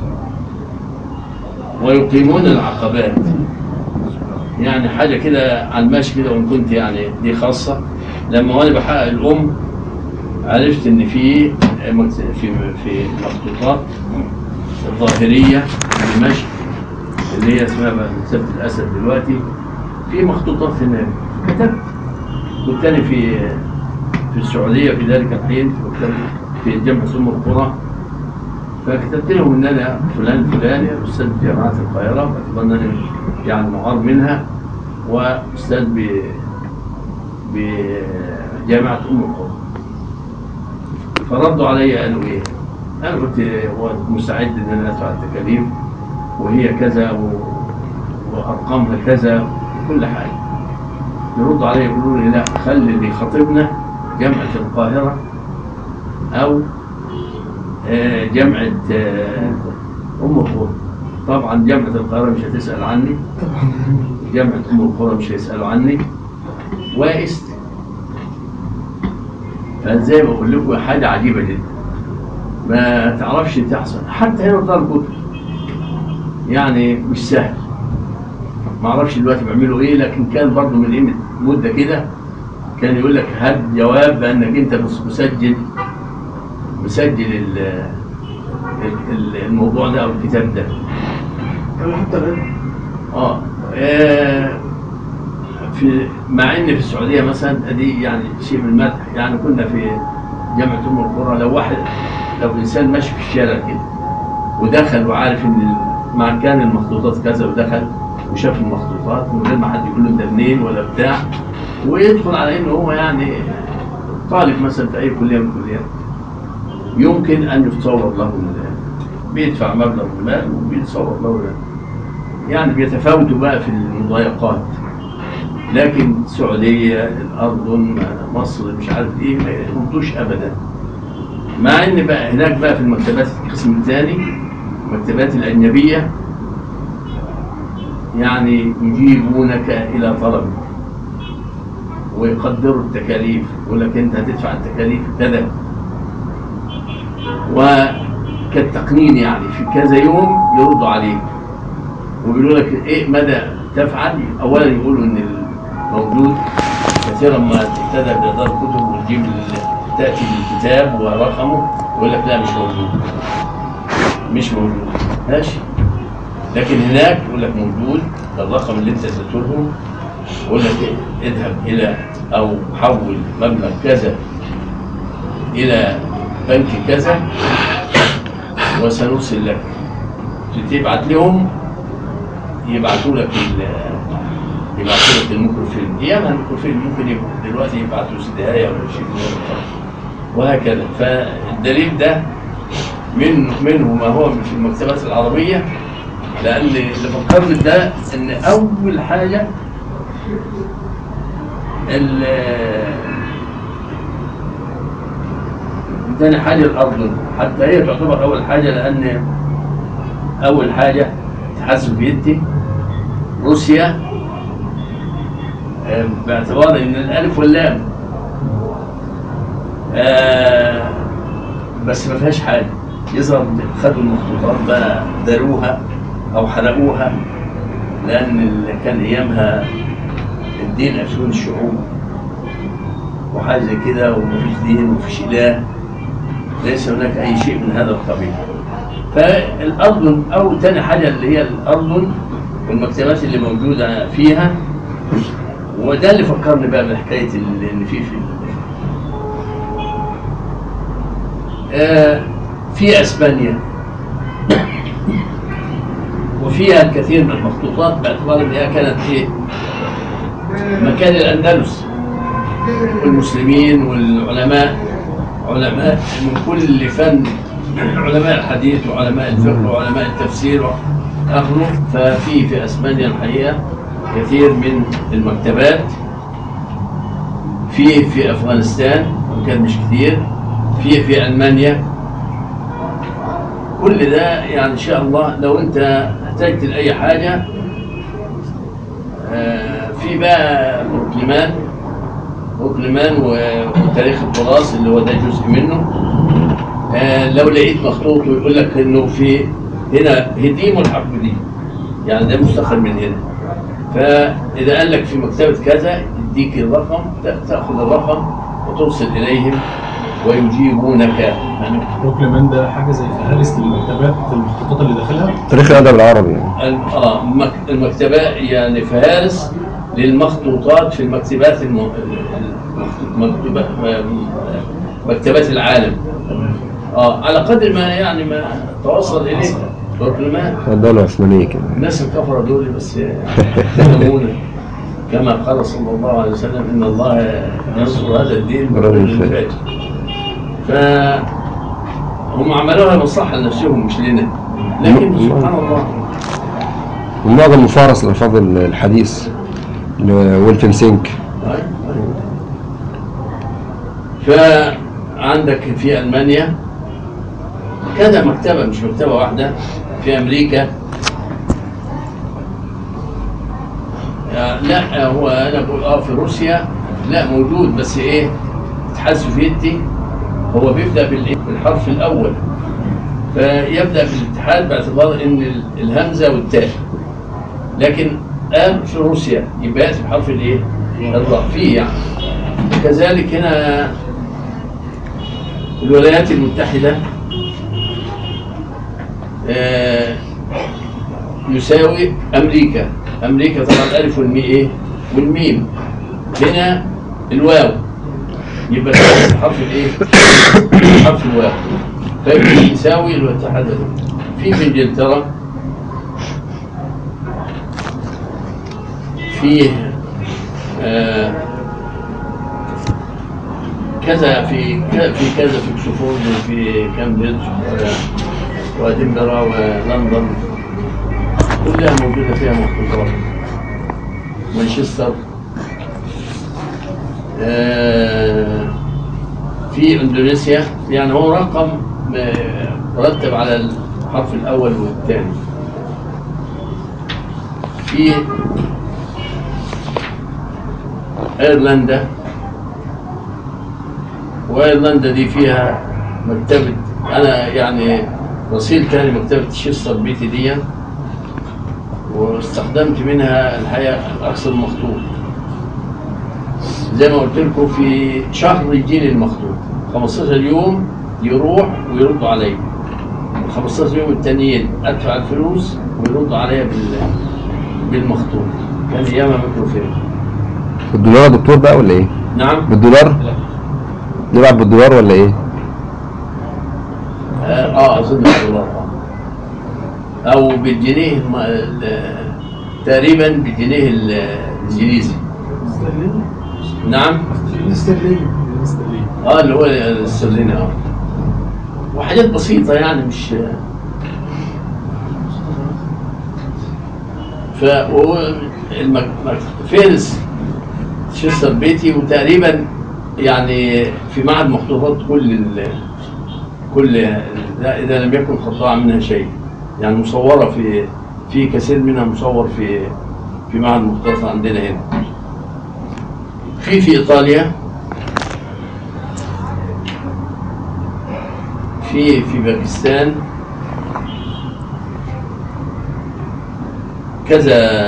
S1: ويقيمون العقبات يعني حاجة كده على الماشي كده وإن كنت يعني دي خاصة لما وأنا بحقق الأم عرفت إن في في في مخطوطات الظاهرية في دمشق اللي هي اسمها بقى مكتبة الأسد دلوقتي في مخطوطات هناك كتبت كنت أنا في في السعودية في ذلك الحين في مكتبة في جامعة أم القرى فكتبت لهم إن أنا فلان الفلاني أستاذ في جامعة القاهرة باعتبار إن أنا يعني معار منها وأستاذ ب بجامعة أم القرى فردوا علي قالوا إيه؟ أنا كنت مستعد إن أنا أدفع التكاليف وهي كذا و... وارقامها كذا وكل حاجه يردوا علي يقولوا لي لا خلي اللي خاطبنا جامعه القاهره او آه، جامعه آه، ام القرى طبعا جامعه القاهره مش هتسال عني جامعه ام القرى مش هيسالوا عني وائست فزي ما بقول لكم حاجه عجيبه جدا ما تعرفش تحصل حتى هنا دار الكتب يعني مش سهل ما اعرفش دلوقتي بيعملوا ايه لكن كان برضه من قيمه مده كده كان يقول لك هات جواب بانك انت مس- مسجل مسجل ال- ال- ال- الموضوع ده او الكتاب ده
S3: أنا حتى الآن
S1: اه آه، في مع ان في السعوديه مثلا دي يعني شيء من المدح يعني كنا في جامعه ام القرى لو واحد لو انسان ماشي في الشارع كده ودخل وعارف ان مكان المخطوطات كذا ودخل وشاف المخطوطات من غير ما حد يقول له انت منين ولا بتاع ويدخل على انه هو يعني طالب مثلا في اي كليه من الكليات يمكن ان يتصور له ال- بيدفع مبلغ من المال وبيتصور له ال- يعني بيتفاوتوا بقى في المضايقات لكن السعودية الأردن مصر مش عارف إيه ما يخلطوش أبدا مع إن بقى هناك بقى في المكتبات القسم الثاني المكتبات الأجنبية يعني يجيبونك إلى طلب ويقدروا التكاليف يقول لك أنت هتدفع التكاليف كذا وكالتقنين يعني في كذا يوم يردوا عليك ويقولوا لك ايه مدى تفعل اولا يقولوا ان الموجود كثيرا ما تبتدى بإدارة كتب وتجيب ال- تأتي بالكتاب ورقمه ويقول لك لا مش موجود مش موجود ماشي لكن هناك يقول لك موجود ده الرقم اللي انت اديته لهم يقول لك إيه؟ اذهب الى او حول مبلغ كذا الى بنك كذا وسنرسل لك تبعت لهم يبعتوا لك ال يبعتوا لك الميكروفيلم ايام الميكروفيلم ممكن يبقى دلوقتي يبعتوا سدايه ولا شيء من هذا وهكذا فالدليل ده من منه ما هو في المكتبات العربيه لان اللي فكرني ده ان اول حاجه ال- تاني حاجه الاردن حتى هي تعتبر اول حاجه لان اول حاجه الاتحاد السوفيتي روسيا آه، باعتبار ان الالف واللام آه، بس ما فيهاش حاجه يظهر خدوا المخطوطات بقى داروها او حرقوها لان اللي كان ايامها الدين افيون الشعوب وحاجه زي كده ومفيش دين ومفيش اله ليس هناك اي شيء من هذا القبيل فالاردن او تاني حاجه اللي هي الاردن والمكتبات اللي موجوده فيها وده اللي فكرني بقى بحكايه ال- ان في في آه، في اسبانيا وفيها الكثير من المخطوطات باعتبار ان هي كانت ايه مكان الاندلس والمسلمين والعلماء علماء من كل فن علماء الحديث وعلماء الفقه وعلماء التفسير أخذوا ففي في أسبانيا الحقيقة كثير من المكتبات في في أفغانستان وكان مش كتير في في ألمانيا كل ده يعني إن شاء الله لو أنت احتجت لأي حاجة آه، في بقى بروكلمان بروكلمان و- وتاريخ التراث اللي هو ده جزء منه آه، لو لقيت مخطوط ويقول لك انه في هنا هديم والحرف دي يعني ده مستخرج من هنا فاذا قال لك في مكتبه كذا يديك الرقم تا- تاخذ الرقم وترسل اليهم ويجيبونك يعني
S2: بروكلمان ده حاجه زي فهرس للمكتبات المخطوطات اللي داخلها
S4: تاريخ الادب العربي يعني
S1: الم- اه المك- المكتبة يعني فهارس للمخطوطات في المكتبات الم... المخطوط- مكتبات مكتبات العالم اه على قدر ما يعني ما توصل اليه بروكلمان
S4: الدولة العثمانية كده
S1: الناس الكفرة دول بس يعلمون كما قال صلى الله عليه وسلم ان الله ينصر هذا الدين
S4: برجل
S1: برجل
S4: فاجر.
S1: فاجر فهم عملوها مصلحة لنفسهم مش لنا لكن سبحان الله
S4: ومعظم مفارس للفظ الحديث اللي هو ويلفن سينك
S1: فعندك في ألمانيا كذا مكتبة مش مكتبة واحدة في أمريكا آه، لا هو أنا بقول آه في روسيا لا موجود بس إيه الاتحاد السوفيتي هو بيبدأ بالإيه؟ بالحرف الأول فيبدأ بالاتحاد باعتبار إن ال- الهمزة والتاء لكن قال في روسيا يبقى يأتي بحرف الإيه؟ الراء فيه يعني كذلك هنا الولايات المتحدة آه، يساوي أمريكا أمريكا طبعا الألف والمي إيه والميم هنا الواو يبقى تاخد حرف الإيه حرف الواو فيبقى يساوي الاتحاد في في إنجلترا فيه آه، كذا في ك- في كذا في اكسفورد وفي كامبريدج و- وادنبرا ولندن كلها موجوده فيها مخطوطات مانشستر آه، في اندونيسيا يعني هو رقم آه، مرتب على الحرف الاول والثاني في ايرلندا وايرلندا دي فيها مكتبة أنا يعني رصيد كان مكتبة شيستر بيتي دي واستخدمت منها الحقيقة الأكثر المخطوط زي ما قلت لكم في شهر يجيني المخطوط 15 يوم يروح ويردوا عليا ال 15 يوم التانيين أدفع الفلوس ويردوا عليا بال بالمخطوط كان أيامها ميكروفيلم
S4: بالدولار يا دكتور بقى ولا ايه؟
S1: نعم
S4: بالدولار؟ نبعت بالدولار ولا ايه؟
S1: اه آه، اظن بالدولار آه. او بالجنيه الم- ال- تقريبا بالجنيه ال- الانجليزي
S3: استرليني
S1: نعم
S3: استرليني
S1: اه اللي هو الاسترليني اه وحاجات بسيطة يعني مش ف و- المك... مك- فارس شستر بيتي وتقريبا يعني في معهد مخطوطات كل ال... كل لا اذا لم يكن قد ضاع منها شيء يعني مصوره في في كثير منها مصور في في معهد مخطوطات عندنا هنا في في ايطاليا في في باكستان كذا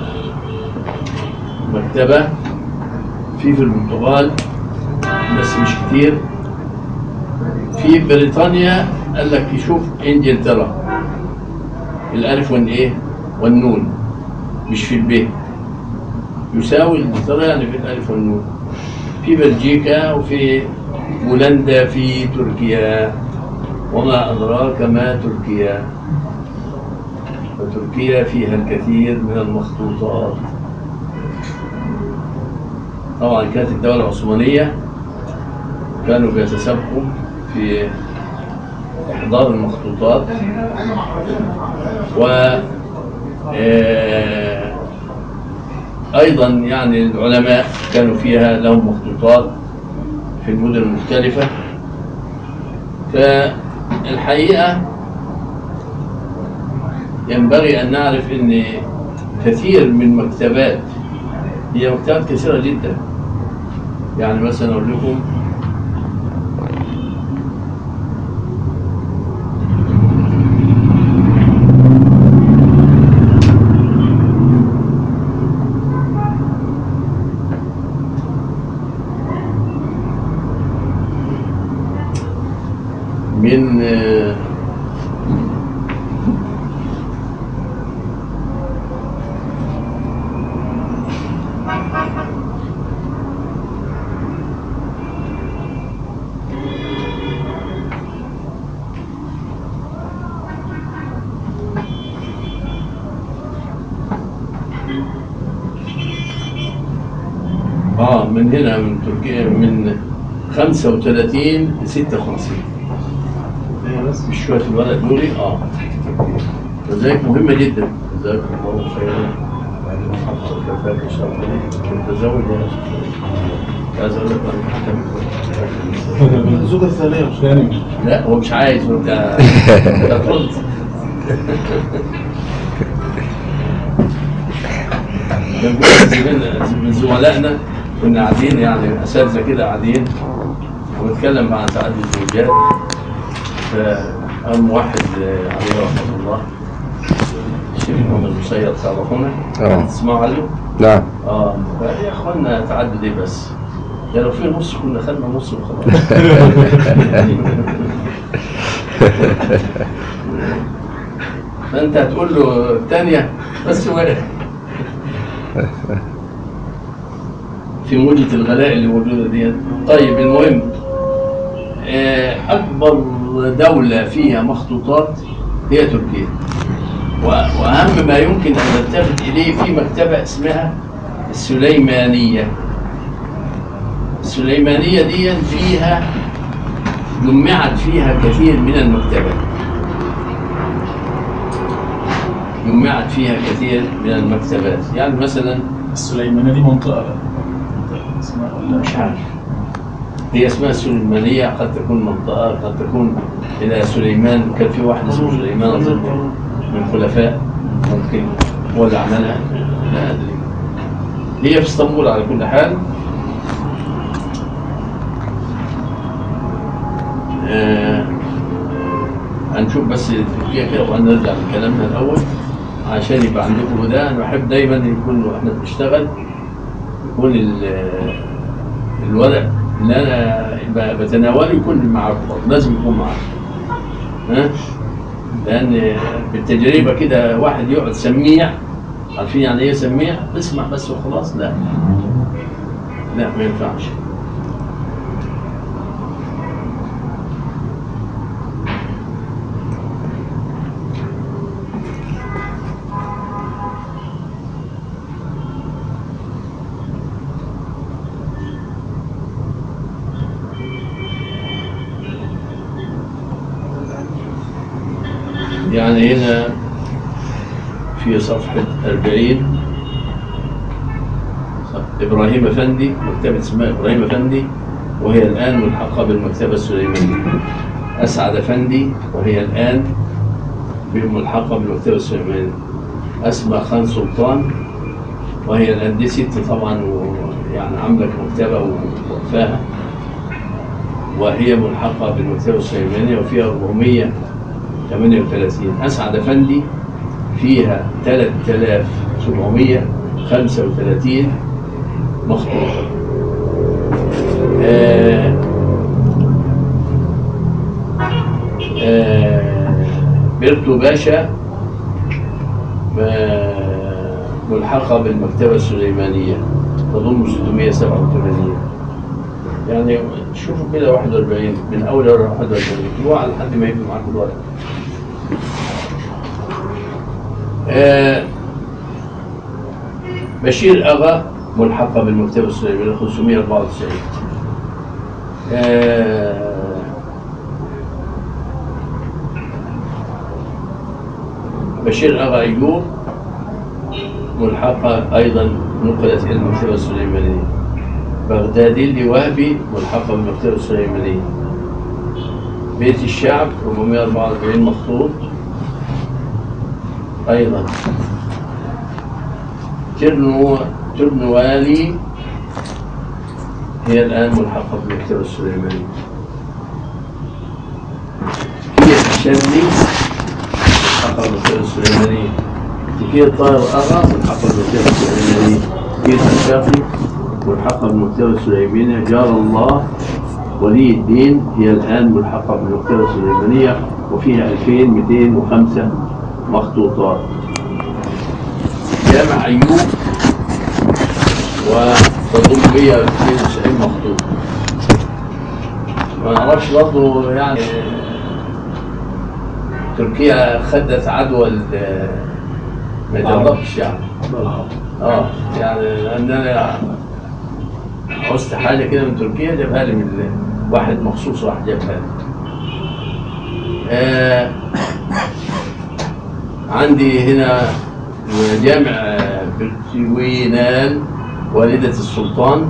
S1: مكتبة في في البرتغال بس مش كتير في بريطانيا قال لك يشوف انجلترا الالف والايه والنون مش في البيت يساوي انجلترا يعني في الالف والنون في بلجيكا وفي بولندا في تركيا وما أدراك ما تركيا فتركيا فيها الكثير من المخطوطات طبعا كانت الدولة العثمانية كانوا بيتسابقوا في إحضار المخطوطات و آه، أيضا يعني العلماء كانوا فيها لهم مخطوطات في المدن المختلفة فالحقيقة ينبغي أن نعرف أن كثير من المكتبات هي مكتبات كثيرة جدا يعني مثلا أقول لكم من آه، اه من هنا من تركيا من 35 ل 56
S2: هي بس
S1: مش شوية الورق دولي اه لذلك مهمة جدا جزاك الله خيرا بعدين محطة الكفاءة ان شاء الله متزوج ولا مش عايز اقول لك أنا
S3: الزوجة الثانية مش
S2: ثاني
S1: لا هو مش عايز هو انت انت ترد كان من- من زملائنا كنا قاعدين يعني اساتذه كده قاعدين ونتكلم عن تعدد الزوجات فقام واحد آه، عليه رحمه الله الشيخ محمد المسير تعرفونه
S4: آه.
S1: تسمعوا عنه؟
S4: نعم
S1: اه فقال يا اخوانا تعدد ايه بس؟ ده لو في نص كنا خدنا نص وخلاص فانت هتقول له الثانيه بس هو في موجة الغلاء اللي موجودة دي طيب المهم آه، أكبر دولة فيها مخطوطات هي تركيا و- وأهم ما يمكن أن نلتفت إليه في مكتبة اسمها السليمانية السليمانية دي فيها جمعت فيها كثير من المكتبات جمعت فيها كثير من المكتبات يعني مثلا
S2: السليمانية دي منطقة بقى منطقة اسمها ولا
S1: مش عارف هي اسمها سليمانية قد تكون منطقة قد تكون إلى سليمان كان في واحد اسمه سليمان أظن من الخلفاء ممكن هو اللي عملها لا أدري هي في اسطنبول على كل حال آه هنشوف بس تركيا كده وهنرجع لكلامنا الأول عشان يبقى عندكم ده أنا بحب دايما يكون واحنا بنشتغل يكون ال- الورق اللي انا ب- بتناوله يكون معاكم برضه، لازم يكون معاكم ها لان بالتجربه كده واحد يقعد سميع عارفين يعني ايه سميع اسمع بس وخلاص لا لا ما ينفعش يعني هنا في صفحة 40 إبراهيم أفندي مكتبة اسمها إبراهيم أفندي وهي الآن ملحقة بالمكتبة السليمانية أسعد أفندي وهي الآن ملحقة بالمكتبة السليمانية أسماء خان سلطان وهي الآن دي ست طبعا ويعني عاملة مكتبة ووقفاها وهي ملحقة بالمكتبة السليمانية وفيها 438 أسعد أفندي فيها 3735 مخطوطة آه آه بيرتو باشا آه، ملحقة بالمكتبة السليمانية تضم 687 يعني شوفوا كده 41 من أول 41 اكتبوها لحد ما يبقى معاكم الورق آه، بشير أغا ملحقة بالمكتبة السليمانية 594 آه، بشير أغا أيوب ملحقة أيضا نقلت إلى المكتبة السليمانية بغدادي الوهبي ملحقة بالمكتبة السليمانية بيت الشعب 444 مخطوط أيضا ترنو ترنوالي هي الآن ملحقة بالمكتبة السليمانية هي الشاملي ملحقة بالمكتبة السليمانية تكية طائر أغا ملحقة بالمكتبة السليمانية تكية الشافي ملحقة بالمكتبة السليمانية جار الله ولي الدين هي الآن ملحقة بالمكتبة السليمانية وفيها 2205 مخطوطات جامع أيوب وتضم 192 مخطوط ما نعرفش برضه يعني تركيا خدت عدوى ال- ما جربتش يعني اه يعني لان انا عوزت حاجه كده من تركيا جابها لي من واحد مخصوص راح جابها لي آه عندي هنا جامع آه، برتوينان والدة السلطان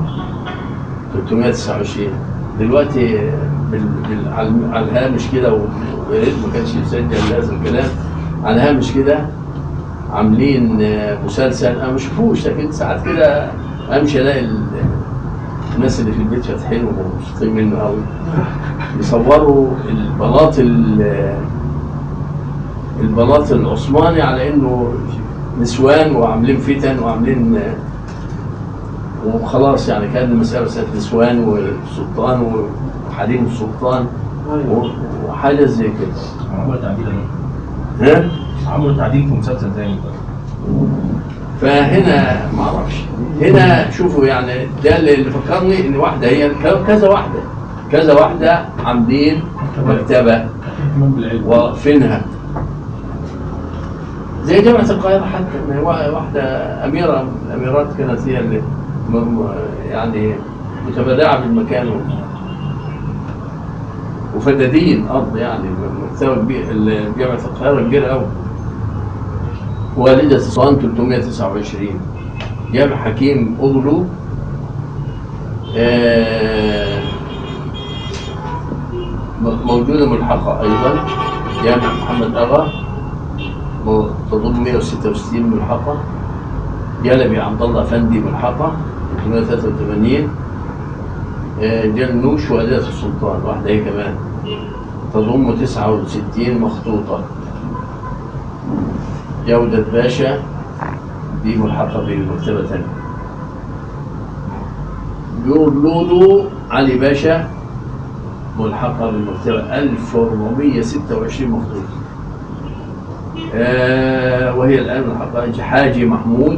S1: 329 دلوقتي بال... بال... على الم- على الهامش كده ويا ريت ما كانش يسجل هذا الكلام على الهامش كده عاملين آه، مسلسل انا ما بشوفوش لكن ساعات كده امشي الاقي ال- الناس اللي في البيت فاتحينه ومبسوطين منه قوي يصوروا البلاط ال- البلاط العثماني على انه نسوان وعاملين فتن وعاملين آه، وخلاص يعني كان المسألة مسألة نسوان والسلطان وحريم السلطان
S3: ايوه
S1: و- وحاجة زي كده
S2: عملوا تعديل أهو.
S1: ها؟
S2: عملوا تعديل في مسلسل تاني
S1: فهنا ما اعرفش هنا شوفوا يعني ده اللي اللي فكرني ان واحده هي ك- كذا واحده كذا واحده عاملين مكتبه
S2: اهتمام بالعلم
S1: واقفينها زي جامعه القاهره حتى ما هي وا- واحده اميره من الاميرات كانت هي اللي م- م- يعني متبرعه بالمكان و- وفدادين ارض يعني مكتبه كبيره ال- جامعه القاهره كبيره قوي والدة صان 329 جامع حكيم أغلو آه، م- موجودة ملحقة أيضا جامع محمد أغا م- تضم 166 ملحقة جلبي عبد الله أفندي ملحقة 383 آه، جلنوش والدة السلطان واحدة هي كمان تضم 69 مخطوطة جودة باشا دي ملحقة بمكتبة تانية لولو علي باشا ملحقة بالمكتبة 1426 مخطوط آه وهي الآن ملحقة حاجي محمود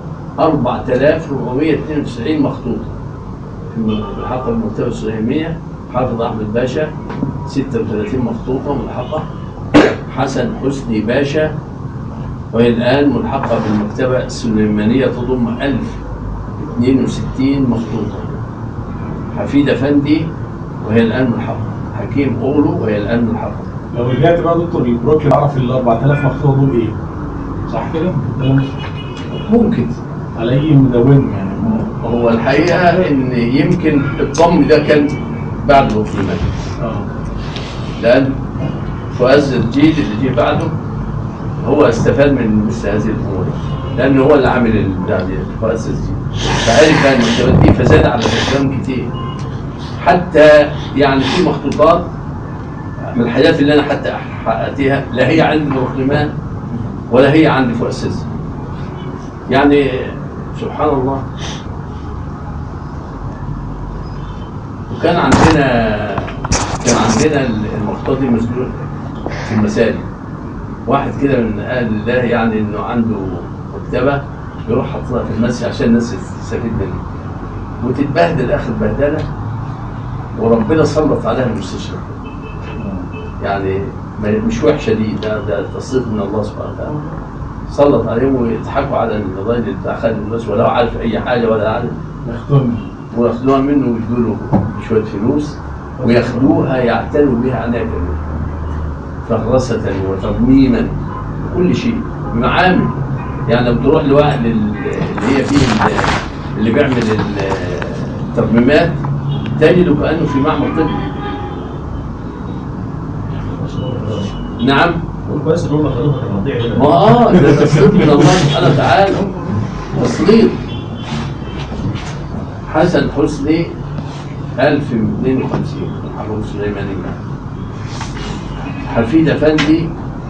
S1: 4492 مخطوط في ملحقة بالمكتبة السليمية حافظ أحمد باشا 36 مخطوطة ملحقة حسن حسني باشا وهي الآن ملحقة بالمكتبة السليمانية تضم 1062 مخطوطة حفيد أفندي وهي الآن ملحقة حكيم أولو وهي الآن ملحقة
S2: لو رجعت بقى دكتور للبروكلين اعرف ال 4000 مخطوطه دول ايه؟ صح كده؟ ده
S1: ممكن
S2: على اي مدون يعني
S1: هو الحقيقة إن يمكن الضم ده كان بعد الوصولات
S2: اه
S1: لأن فؤاد الجيل اللي جه بعده هو استفاد من مثل هذه الأمور لأنه هو اللي عامل البتاع دي فؤاد الجيل فعرف بقى المكتبات دي فزاد على الكلام كتير حتى يعني في مخطوطات من الحاجات اللي أنا حتى حققتها لا هي عند بروكلمان ولا هي عند فؤاد السيسي يعني سبحان الله وكان عندنا كان عندنا المخطوط دي مسجون في المساجد واحد كده من اهل الله يعني انه عنده مكتبه يروح حاططها في المسجد عشان الناس تستفيد منها وتتبهدل اخر بهدله وربنا سلط عليها المستشفى يعني ما- مش وحشه دي ده ده تصريف من الله سبحانه وتعالى سلط عليهم ويضحكوا على الراجل بتاع خالد الناس ولا هو عارف اي حاجه ولا عارف
S2: مختوم
S1: وياخدوها منه ويدوا له شويه فلوس وياخدوها يعتنوا بها عناية كاملة فغرسة وترميما كل شيء معامل يعني لو تروح لواحد ال- اللي هي فيه ال- اللي بيعمل ال- الترميمات تجده كأنه في معمل طبي نعم
S2: قول كويس ان هم خدوها كمواضيع هنا
S1: ما اه ده تسليط من الله سبحانه وتعالى تسليط حسن حسني 1052 الحرب السليمانية حفيد أفندي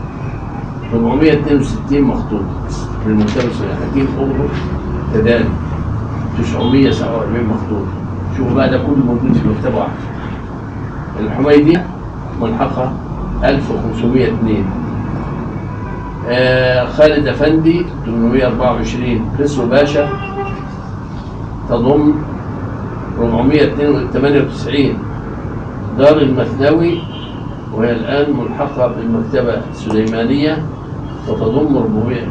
S1: 462 مخطوط في المكتبة السليمانية حكيم أمره كذلك 947 مخطوط شوفوا بقى ده كله موجود في مكتبة واحدة الحميدي ملحقة 1502 آه، خالد أفندي 824 خسرو باشا تضم 498 دار المثنوي وهي الآن ملحقة بالمكتبة السليمانية وتضم 400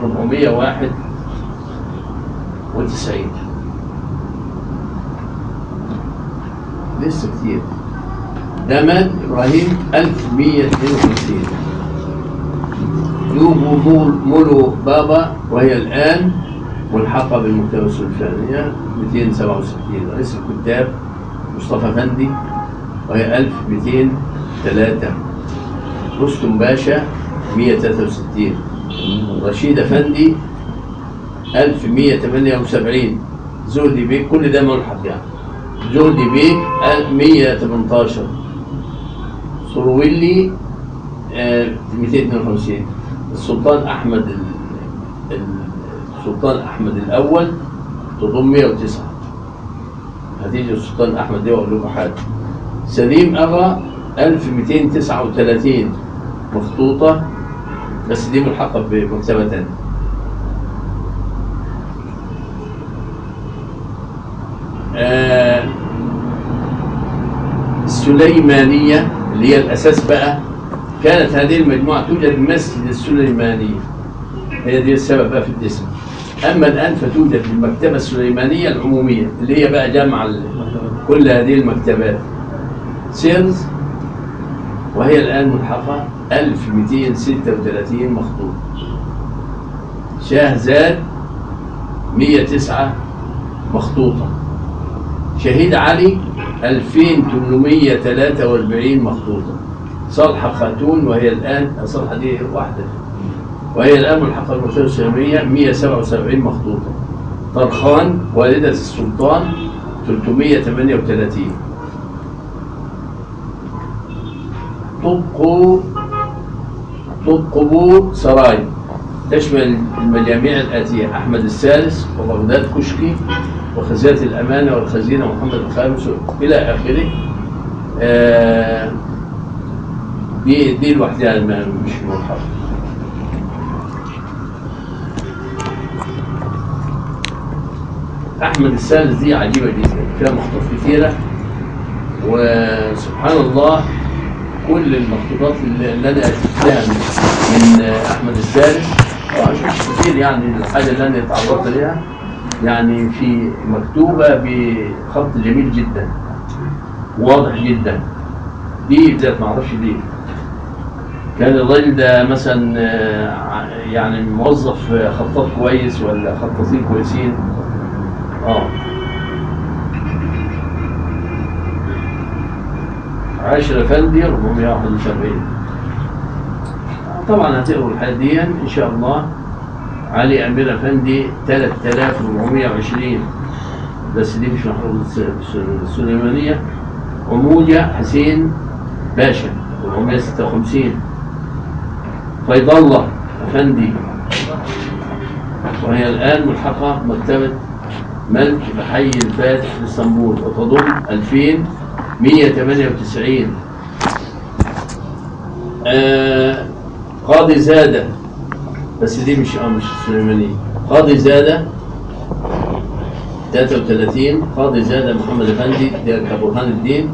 S1: 491 لسه كتير دمن إبراهيم 1152 يوبو مول مولو بابا وهي الآن ملحقة بالمكتبة السلفانية 267 رئيس الكتاب مصطفى فندي وهي 1203 رستم باشا 163 رشيد أفندي 1178 زهدي بيك كل ده ملحق يعني زهدي بيك 118 سرويلي آه، 252 السلطان احمد ال- ال- السلطان احمد الاول تضم 109 هتيجي السلطان احمد دي واقول لكم حاجه سليم اغا 1239 مخطوطه بس دي ملحقه بمكتبه تانية آه السليمانية اللي هي الأساس بقى كانت هذه المجموعة توجد مسجد السليمانية هي دي السبب بقى في الاسم أما الآن فتوجد المكتبة السليمانية العمومية اللي هي بقى جمع ال- كل هذه المكتبات سيرز وهي الآن ملحقة 1236 مخطوط شاهزاد 109 مخطوطة شهيد علي 2843 مخطوطة صالحة خاتون وهي الآن صالحة دي واحدة وهي الآن ملحقة بالمكتبة الإسلامية 177 مخطوطة طرخان والدة السلطان 338 طبق طبقبو سراي تشمل المجاميع الآتية أحمد الثالث وبغداد كشكي وخزينة الأمانة والخزينة محمد الخامس إلى آخره آه، دي دي لوحدها ما- مش ملحقة أحمد الثالث دي عجيبة جدا فيها مخطوط كثيرة وسبحان الله كل المخطوطات اللي اللي انا شفتها من, من احمد الثالث طبعا شفت كتير يعني الحاجه اللي انا تعرضت ليها يعني في مكتوبه بخط جميل جدا واضح جدا دي ذات ما اعرفش ليه كان الراجل ده مثلا آه، ع- يعني موظف آه، خطاط كويس ولا خطاطين كويسين اه عاشر افندي 471 طبعا هتقروا الحاجات دي ان شاء الله علي امير افندي 3420 بس دي مش محفوظة الس- الس- السليمانية عموجة حسين باشا 456 فيض الله افندي وهي الان ملحقة مكتبة ملك بحي الفاتح في اسطنبول وتضم 2198 آه قاضي زادة بس دي مش اه مش سليمانية قاضي زادة 33 قاضي زادة محمد افندي ده كبرهان الدين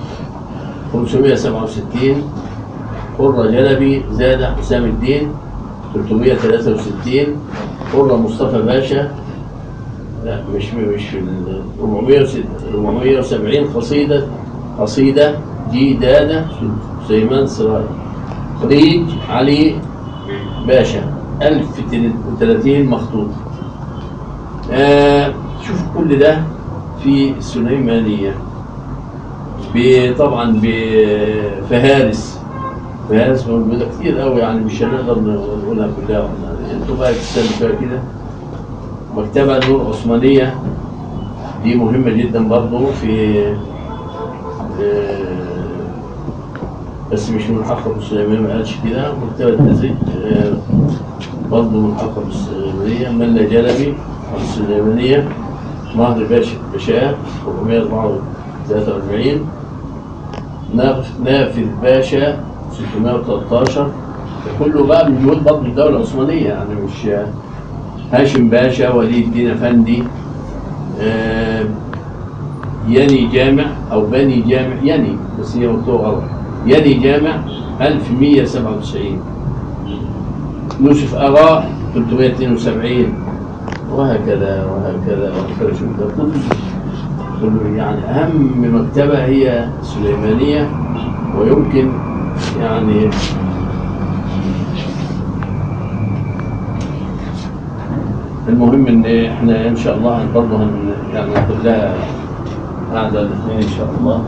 S1: 567 قرة جلبي زادة حسام الدين 363 قرة مصطفى باشا لا مش مش في ال 406 470 قصيدة قصيدة جيدانة سليمان سراج خريج علي باشا 1030 مخطوط آه شوف كل ده في السليمانية ب- طبعا بفهارس فهارس موجودة كتير قوي يعني مش هنقدر نقولها كلها وإحنا- انتوا بقى تستنوا كده مكتبة نور عثمانية دي مهمة جدا برضو في آه، بس مش من حقب السليمانية ما قالش كده مكتبة نزيد آه، برضو من حقب السليمانية ملا جلبي السليمانية مهر باشا باشا 443 ناف- نافذ باشا 613 ده كله بقى من جهود برضه الدولة العثمانية يعني مش هاشم باشا ولي الدين أفندي آه، يني جامع أو بني جامع يني بس هي مكتوبة غلط يني جامع 1197 يوسف أراء 372 وهكذا وهكذا وهكذا شوف ده كله كله يعني أهم مكتبة هي السليمانية ويمكن يعني المهم ان احنا ان شاء الله برضه هن يعني ناخد لها قعده الاثنين ان شاء الله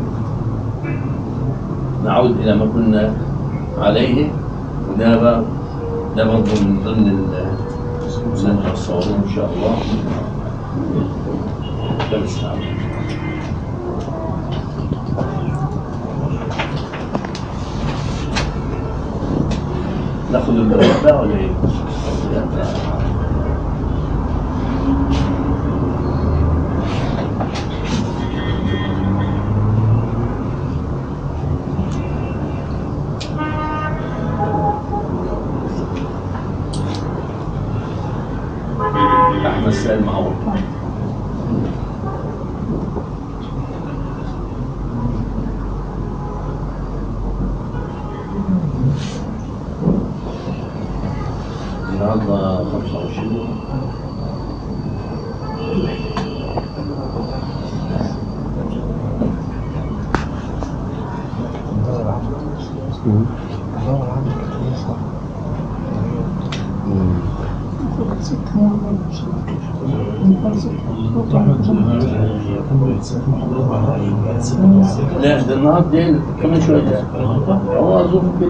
S1: نعود الى ما كنا عليه وده بقى ده برضه من ضمن ال- اللي هنصوره ان شاء الله ده مستعمل ناخد البريد ده ولا ايه؟ احمد سالم معوض النهارده 25 لا ده النهارده كمان شويه هو ظروف كده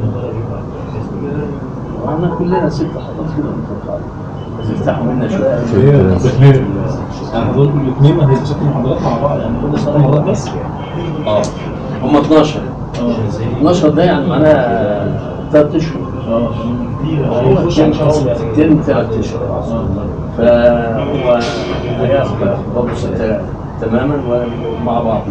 S1: واحنا كلنا ستة خلاص كده متوقع تفتحوا منا شويه
S2: هي الاثنين يعني دول الاثنين ما هي ست محاضرات مع بعض يعني كل ست مرات بس
S1: اه هم 12 12 ده يعني معناها ثلاث اشهر
S2: اه
S1: هو كان تم ثلاث اشهر فهو هياخد برضه ستة تماما ومع بعض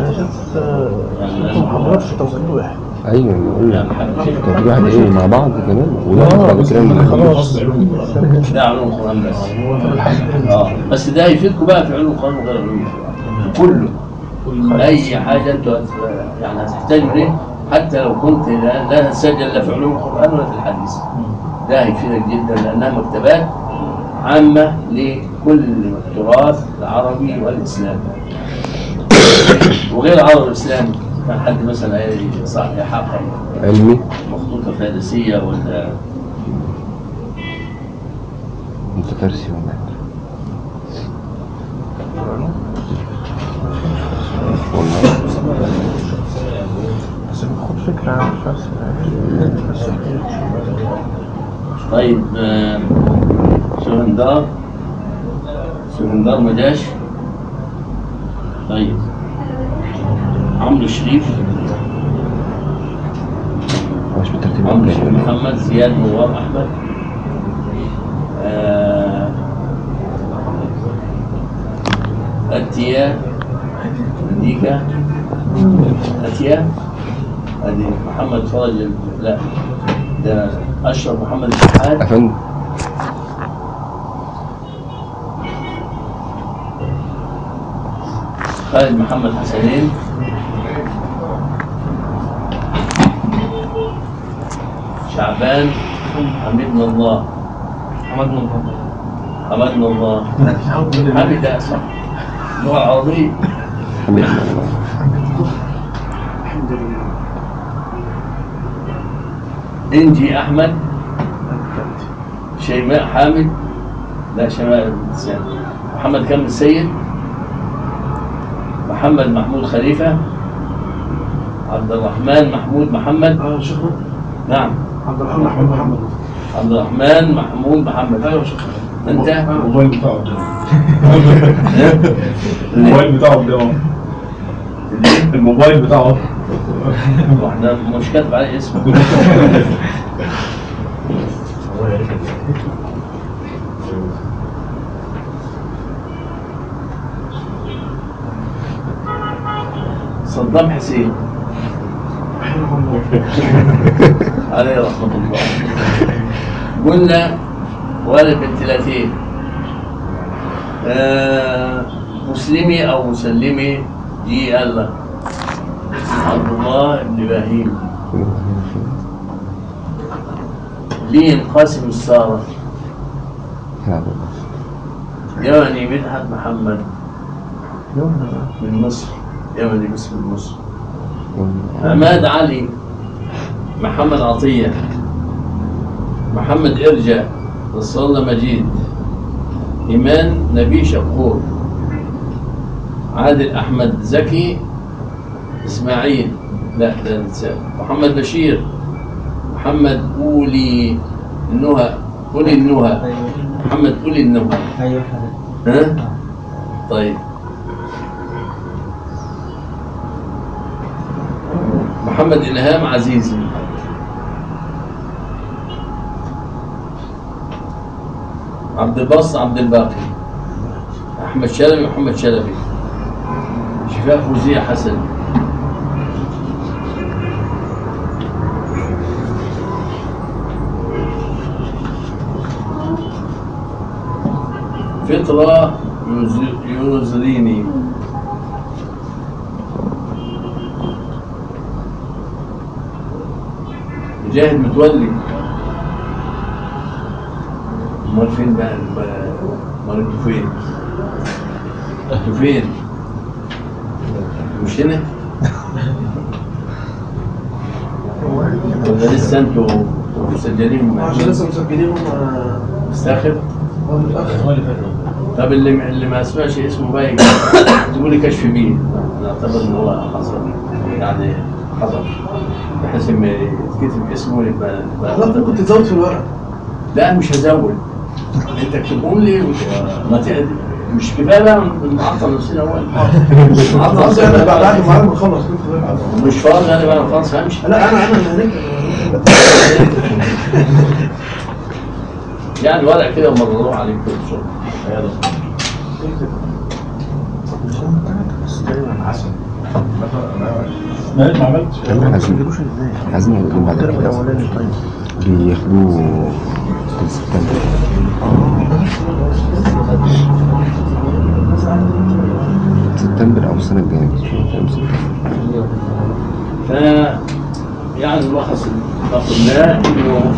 S1: يعني
S3: محاضرات في توقيت واحد
S4: ايوه بقول لك
S1: يعني حاجة
S4: كان في واحد ايه مع بعض كمان وده بعد كده
S2: خلاص علوم
S1: ده علوم القرآن بس اه بس ده هيفيدكم بقى في علوم القرآن وغير علوم القرآن كله اي حاجه انتوا هت- يعني هتحتاجوا ليه حتى لو كنت لا لا تسجل لا في علوم القران ولا في الحديث ده هيفيدك جدا لانها مكتبات عامه لكل التراث العربي والاسلامي وغير العربي والاسلامي كان حد مثلا صاحب يحقق
S4: علمي
S1: مخطوطه فارسيه ولا
S4: متكرسي ولا والله
S3: بس باخد فكرة عن الفلسفة
S1: طيب آه، سهندار سهندار ما جاش طيب عمرو شريف
S4: مش بالترتيب
S1: عمرو شريف
S4: الأولاني.
S1: محمد زياد نوار احمد آه، اتيا ديكا اتيا ادي محمد فرج لا ده اشرف محمد الشحات
S4: افندم
S1: خالد محمد حسنين شعبان حميد الله
S3: محمد من
S1: حمدنا الله حمد صح اللغة العربية
S4: حمد الله
S3: الحمد لله
S1: إنجي أحمد شيماء حامد لا شيماء الإنسان محمد كامل السيد محمد محمود خليفة عبد الرحمن محمود محمد
S3: اه شيخنا
S1: نعم
S3: عبد الرحمن محمود محمد
S1: عبد الرحمن محمود محمد
S3: ايوه شيخنا
S1: أنت
S2: الموبايل بتاعه قدامه الموبايل بتاعه قدامه الموبايل بتاعه
S1: واحنا مش كاتب عليه اسمه صدام حسين
S3: رحمه الله
S1: عليه رحمة الله قلنا ولد بنت ثلاثين آه مسلمي أو مسلمي دي الله عبد الله بن إبراهيم لين قاسم السارة
S4: هذا
S1: يمني مدحت محمد من مصر يمني باسم مصر عماد علي محمد عطية محمد إرجع نصر الله مجيد إيمان نبي شقور عادل أحمد زكي إسماعيل لا ده نساء محمد بشير محمد أولي النهى أولي النهى محمد أولي النهى
S5: ايوه حضرتك
S1: ها؟ طيب محمد إلهام عزيزي عبد الباسط عبد الباقي أحمد شلبي محمد شلبي شفاء فوزية حسن فطرة يوز- يوزريني مجاهد متولي امال فين بقى ال- امال انتوا فين؟ انتوا فين؟ مش هنا؟ ولا لسه انتوا مسجلين
S3: عشان لسه مسجلين هم آه،
S1: مستاخر؟
S3: هو متاخر
S1: طب اللي اللي ما اسمعش اسمه بقى يجي تقولي كشف بيه نعتبر ان هو حصل يعني حصل بحيث ان يتكتب اسمه يبقى
S3: لا
S1: يبقى-
S3: ممكن تزود في الورق
S1: لا مش هزود انت اكتبهم لي وت- ما ت- مش كفايه بقى نعطل نفسنا اول نعطل
S3: قصدي انا
S1: نفسنا
S3: بعد
S1: بعد
S3: ما ما نخلص كنت بقى-
S1: مش فاضي انا بقى خلاص همشي
S3: لا انا انا اللي هنكتب
S1: يعني ورق كده ومرروح عليك كل شغل
S2: ما ما عملتش
S4: عايزين عايزين يقولوا بعد كده بياخدوه في سبتمبر سبتمبر او السنه الجايه مش فاهم سبتمبر
S1: ف يعني الملخص اللي قلناه انه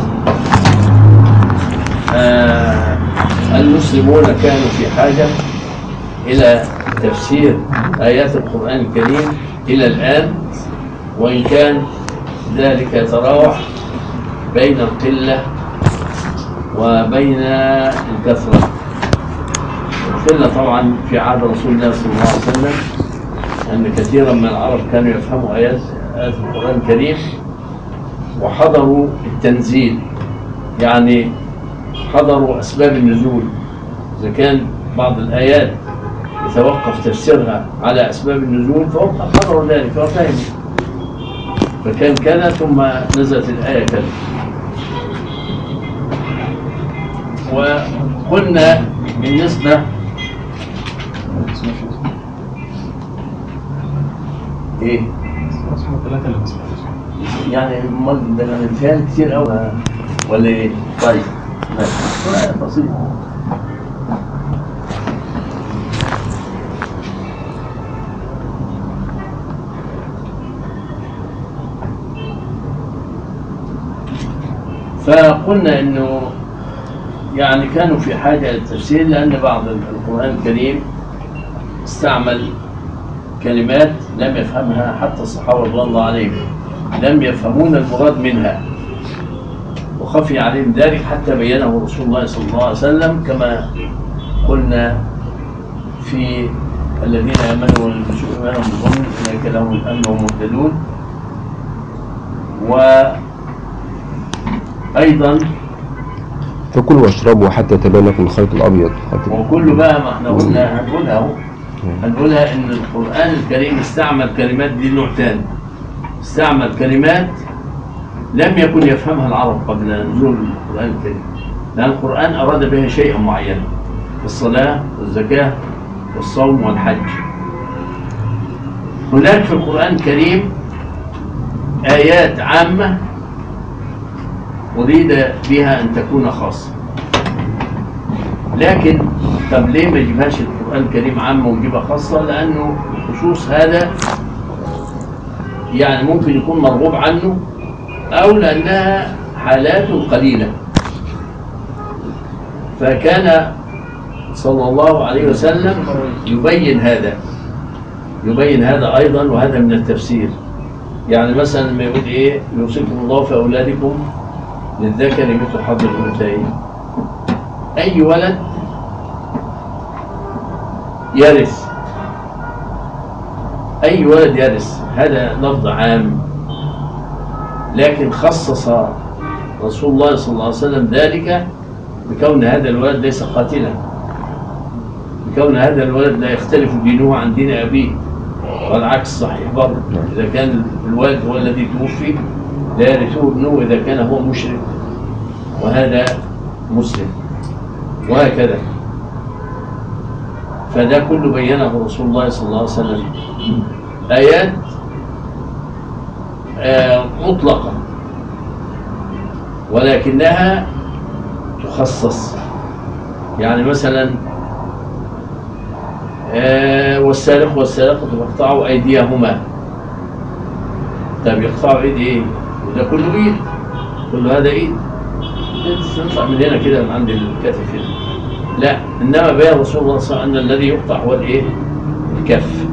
S1: آه المسلمون كانوا في حاجه الى تفسير ايات القران الكريم الى الان وان كان ذلك يتراوح بين القله وبين الكثره القله طبعا في عهد رسول الله صلى الله عليه وسلم أن كثيرا من العرب كانوا يفهموا آيات آيات القرآن الكريم وحضروا التنزيل يعني حضروا أسباب النزول إذا كان بعض الآيات يتوقف تفسيرها على أسباب النزول فهم حضروا ذلك وفهموا فكان كذا ثم نزلت الآية كذا وقلنا بالنسبة إيه
S2: اسمه ثلاثة اللي ما سمعتش
S1: يعني امال ده انا مثال كتير قوي ولا ايه؟ طيب ماشي لا، بسيط فقلنا انه يعني كانوا في حاجة للتفسير لأن بعض القرآن الكريم استعمل كلمات لم يفهمها حتى الصحابة رضي الله عليهم لم يفهمون المراد منها وخفي عليهم ذلك حتى بينه رسول الله صلى الله عليه وسلم كما قلنا في الذين امنوا ولبسوا ايمانهم بظلم اولئك لهم الامن وهم مهتدون وايضا
S4: فكلوا واشربوا حتى يتبين لكم الخيط الابيض خيط
S1: وكل بقى ما احنا قلنا هنقولها اهو هنقولها ان القران الكريم استعمل كلمات دي نوع تاني استعمل كلمات لم يكن يفهمها العرب قبل نزول القران الكريم لان القران اراد بها شيئا معينا الصلاه والزكاه والصوم والحج هناك في القران الكريم ايات عامه أريد بها أن تكون خاصة لكن طب ليه ما يجيبهاش القرآن الكريم عامة ويجيبها خاصة لأنه خصوص هذا يعني ممكن يكون مرغوب عنه أو لأنها حالات قليلة فكان صلى الله عليه وسلم يبين هذا يبين هذا أيضا وهذا من التفسير يعني مثلا لما يقول إيه يوصيكم الله في أولادكم للذكر مثل حظ الأنثيين أي ولد يرث أي ولد يرث هذا لفظ عام لكن خصص رسول الله صلى الله عليه وسلم ذلك بكون هذا الولد ليس قاتلا بكون هذا الولد لا يختلف دينه عن دين أبيه والعكس صحيح برضه إذا كان الوالد هو الذي توفي لا يرثه ابنه إذا كان هو مشرك وهذا مسلم وهكذا فده كله بينه رسول الله صلى الله عليه وسلم آيات آه، مطلقة ولكنها تخصص يعني مثلا آه، والسارق والسارقة فاقطعوا أيديهما طب يقطعوا ايد ايه؟ وده كله ايد كل هذا ايد تنطع من هنا كده من عند الكتف هنا لا انما بين رسول الله صلى الله عليه وسلم ان الذي يقطع هو الايه؟ الكف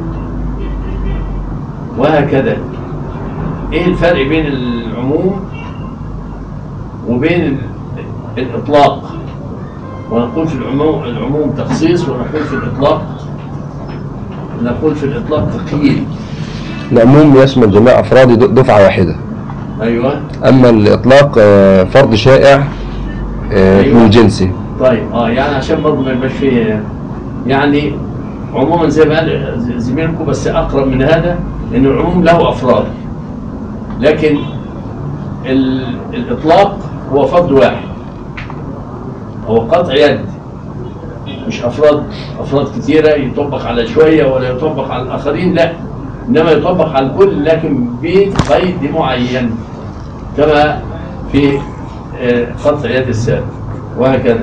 S1: وهكذا ايه الفرق بين العموم وبين ال- الاطلاق ونقول في العموم العموم تخصيص ونقول في الاطلاق نقول في الاطلاق تقييد
S4: العموم يشمل جميع افراد د- دفعه واحده
S1: ايوه
S4: اما الاطلاق آه، فرد شائع آه،
S1: أيوة.
S4: من جنسه
S1: طيب اه يعني عشان برضه ما يبقاش فيه يعني عموما زي ما قال ز- زميلكم بس اقرب من هذا ان العموم له افراد لكن ال- الاطلاق هو فرد واحد هو قطع يد مش افراد افراد كثيره يطبق على شويه ولا يطبق على الاخرين لا انما يطبق على الكل لكن بقيد معين كما في آه، قطع يد السارق وهكذا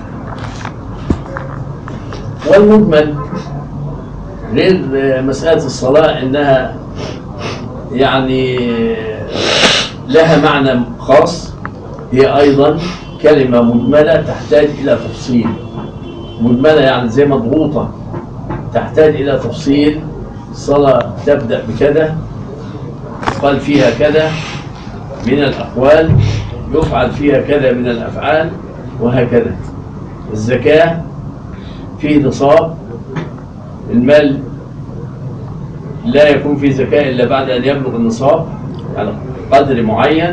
S1: والمجمل غير آه، مسألة الصلاة إنها يعني لها معنى خاص هي أيضا كلمة مجملة تحتاج إلى تفصيل مجملة يعني زي مضغوطة تحتاج إلى تفصيل الصلاة تبدأ بكذا قال فيها كذا من الأقوال يفعل فيها كذا من الأفعال وهكذا الزكاة فيه نصاب المال لا يكون فيه زكاة إلا بعد أن يبلغ النصاب على قدر معين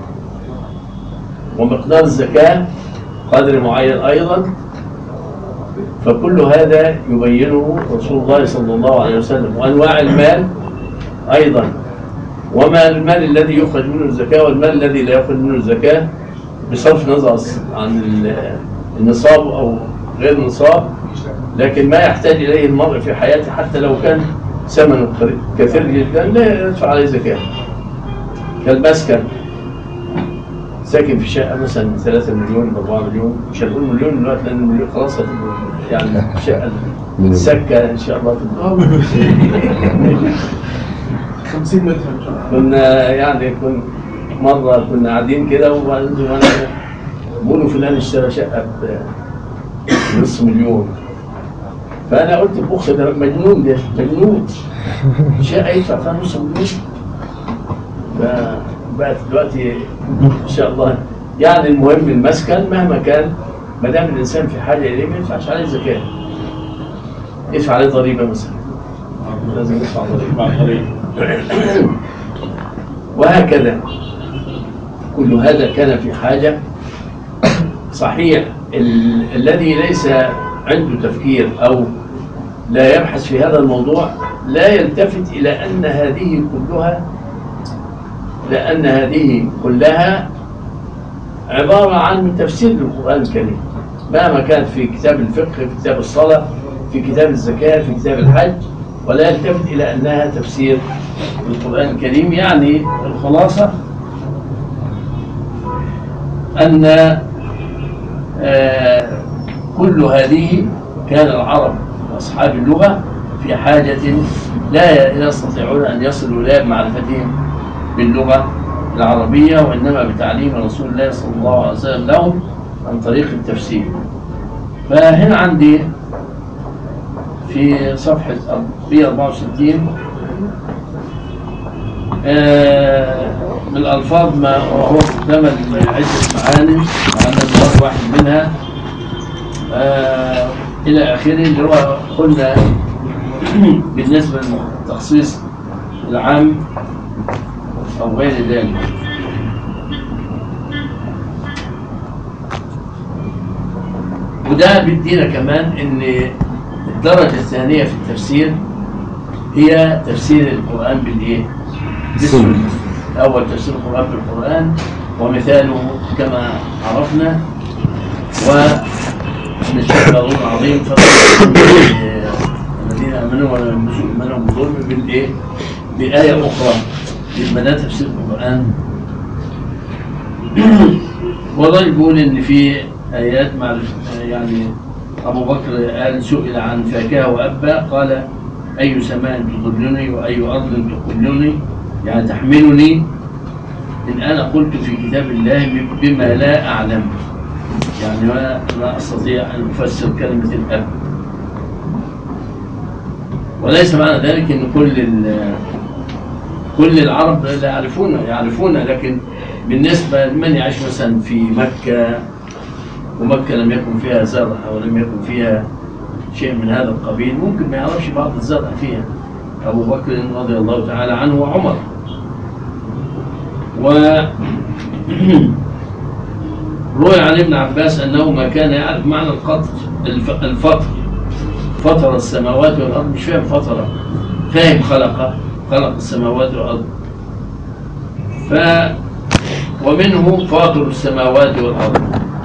S1: ومقدار الزكاة قدر معين أيضا فكل هذا يبينه رسول الله صلى الله عليه وسلم وأنواع المال أيضا وما المال الذي يخرج منه الزكاة والمال الذي لا يخرج منه الزكاة بصرف نظر عن ال- النصاب أو غير النصاب لكن ما يحتاج إليه المرء في حياته حتى لو كان ثمنه قليل- كثير جدا لا يدفع عليه زكاة كالمسكن ساكن في شقة مثلا 3 مليون 4 مليون مش هنقول مليون دلوقتي لأن المليون خلاص هتبقى يعني الشقة
S4: من-
S1: السكة إن شاء الله تبقى
S3: اه 50 متر ان شاء الله
S1: كنا يعني كن مرة كنا قاعدين كده وبعدين وانا بيقولوا فلان اشترى شقة بنص مليون فأنا قلت بأخ ده مجنون ده مجنون شقة يدفع فيها نص مليون فبقت دلوقتي إن شاء الله يعني المهم المسكن مهما كان ما دام الإنسان في حاجة إليه ما يدفعش عليه زكاة يدفع عليه ضريبة مثلا لازم يدفع ضريبة
S2: مع الطريق
S1: وهكذا كل هذا كان في حاجة صحيح ال- الذي ليس عنده تفكير أو لا يبحث في هذا الموضوع لا يلتفت إلى أن هذه كلها لأن هذه كلها عبارة عن تفسير للقرآن الكريم مهما كان في كتاب الفقه في كتاب الصلاة في كتاب الزكاة في كتاب الحج ولا يلتفت إلى أنها تفسير للقرآن الكريم يعني الخلاصة أن آه، كل هذه كان العرب وأصحاب اللغة في حاجة لا يستطيعون أن يصلوا إلى معرفتهم باللغة العربية وإنما بتعليم رسول الله صلى الله عليه وسلم لهم عن طريق التفسير فهنا عندي في صفحة 164 آه، من الألفاظ ما هو قدام عدة معاني وأنا المراد واحد منها آه، إلى آخره اللي هو قلنا بالنسبة للتخصيص العام أو غير ذلك وده بيدينا كمان ان الدرجة الثانية في التفسير هي تفسير القرآن بالايه؟ بالسنة أول تفسير القرآن بالقرآن ومثاله كما عرفنا ومن الشيخ العظيم العظيم فضل الذين آمنوا ولم يلبسوا إيمانهم بظلم بالإيه؟ بآية أخرى يبقى ده تفسير القرآن والله بيقول إن في آيات معرفة يعني أبو بكر قال سئل عن فاكهة وأبا قال أي سماء تظلني وأي أرض تقلني يعني تحملني إن أنا قلت في كتاب الله بما لا أعلم يعني ما لا أستطيع أن أفسر كلمة الأب وليس معنى ذلك أن كل ال- كل العرب لا يعرفون يعرفون لكن بالنسبة لمن يعيش مثلا في مكة ومكة لم يكن فيها زرع ولم يكن فيها شيء من هذا القبيل ممكن ما يعرفش بعض الزرع فيها أبو بكر رضي الله تعالى عنه وعمر و روي عن ابن عباس أنه ما كان يعرف معنى القطر الف- الفطر فطر السماوات والأرض مش فاهم فطر فاهم خلق خلق السماوات والأرض ف ومنه فاطر السماوات والأرض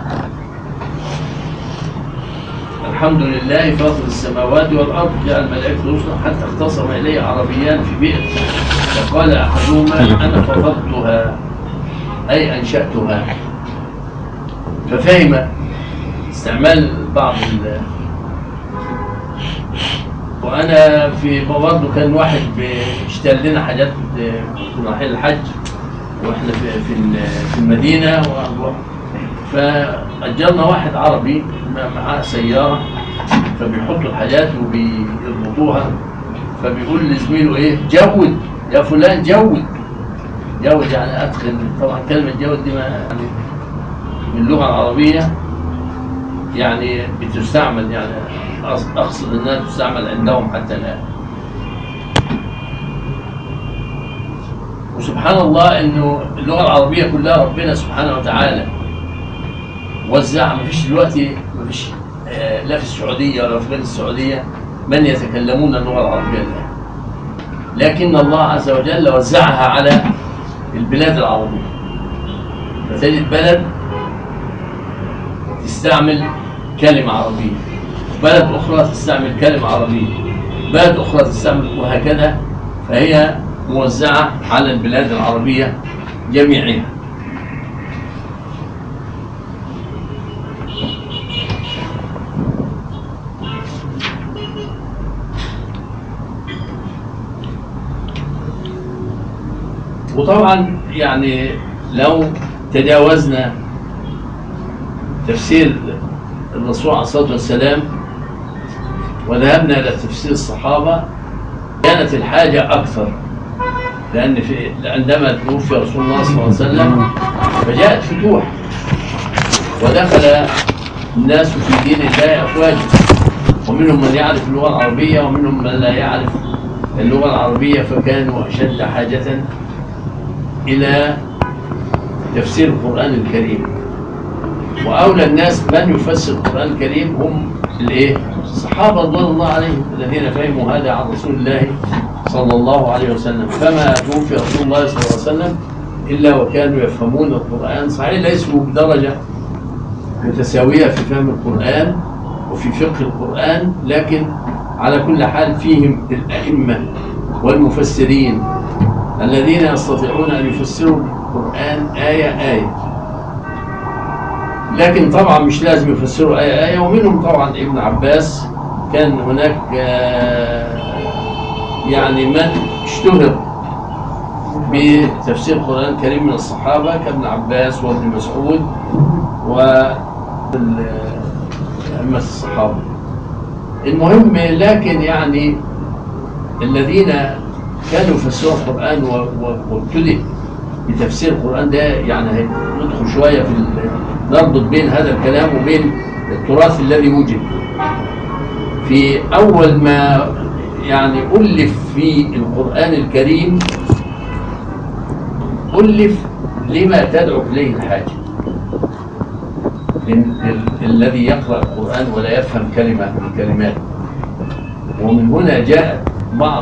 S1: الحمد لله فاطر السماوات والأرض جعل الملائكة رسلا حتى اختصم إليه عربيان في بئر فقال أحدهما أنا فطرتها أي أنشأتها ففهم استعمال بعض ال وأنا في برضه كان واحد بيشتري لنا حاجات كنا رايحين الحج واحنا في في ال- في المدينه و- فاجرنا واحد عربي معاه سياره فبيحطوا الحاجات وبيربطوها فبيقول لزميله ايه جود يا فلان جود جود يعني ادخل طبعا كلمه جود دي ما يعني من اللغه العربيه يعني بتستعمل يعني أقص- اقصد انها تستعمل عندهم حتى الان وسبحان الله انه اللغه العربيه كلها ربنا سبحانه وتعالى وزع ما فيش دلوقتي ما فيش آه، لا في السعوديه ولا في غير السعوديه من يتكلمون اللغه العربيه الان لكن الله عز وجل وزعها على البلاد العربيه فتجد بلد تستعمل كلمه عربيه بلد اخرى تستعمل كلمه عربيه بلد اخرى تستعمل وهكذا فهي موزعة على البلاد العربية جميعها وطبعا يعني لو تجاوزنا تفسير الرسول عليه الصلاة والسلام وذهبنا إلى تفسير الصحابة كانت الحاجة أكثر لأن في عندما توفي رسول الله صلى الله عليه وسلم فجاءت فتوح ودخل الناس في دين الله أفواجا ومنهم من يعرف اللغة العربية ومنهم من لا يعرف اللغة العربية فكانوا أشد حاجة إلى تفسير القرآن الكريم وأولى الناس من يفسر القرآن الكريم هم الإيه؟ الصحابة رضوان الله عليهم الذين فهموا هذا عن رسول الله صلى الله عليه وسلم فما توفي رسول الله صلى الله عليه وسلم إلا وكانوا يفهمون القرآن صحيح ليسوا بدرجة متساوية في فهم القرآن وفي فقه القرآن لكن على كل حال فيهم الأئمة والمفسرين الذين يستطيعون أن يفسروا القرآن آية آية لكن طبعا مش لازم يفسروا آية آية ومنهم طبعا ابن عباس كان هناك آه، يعني من اشتهر بتفسير القرآن الكريم من الصحابة كابن عباس وابن مسعود وأئمة الصحابة المهم لكن يعني الذين كانوا يفسرون القرآن و- و- وابتدئ بتفسير القرآن ده يعني ندخل شوية في ال- نربط بين هذا الكلام وبين التراث الذي وجد في أول ما يعني ألف في القرآن الكريم ألف لما تدعو إليه الحاجة ال- ال- الذي يقرأ القرآن ولا يفهم كلمة من كلماته ومن هنا جاءت بعض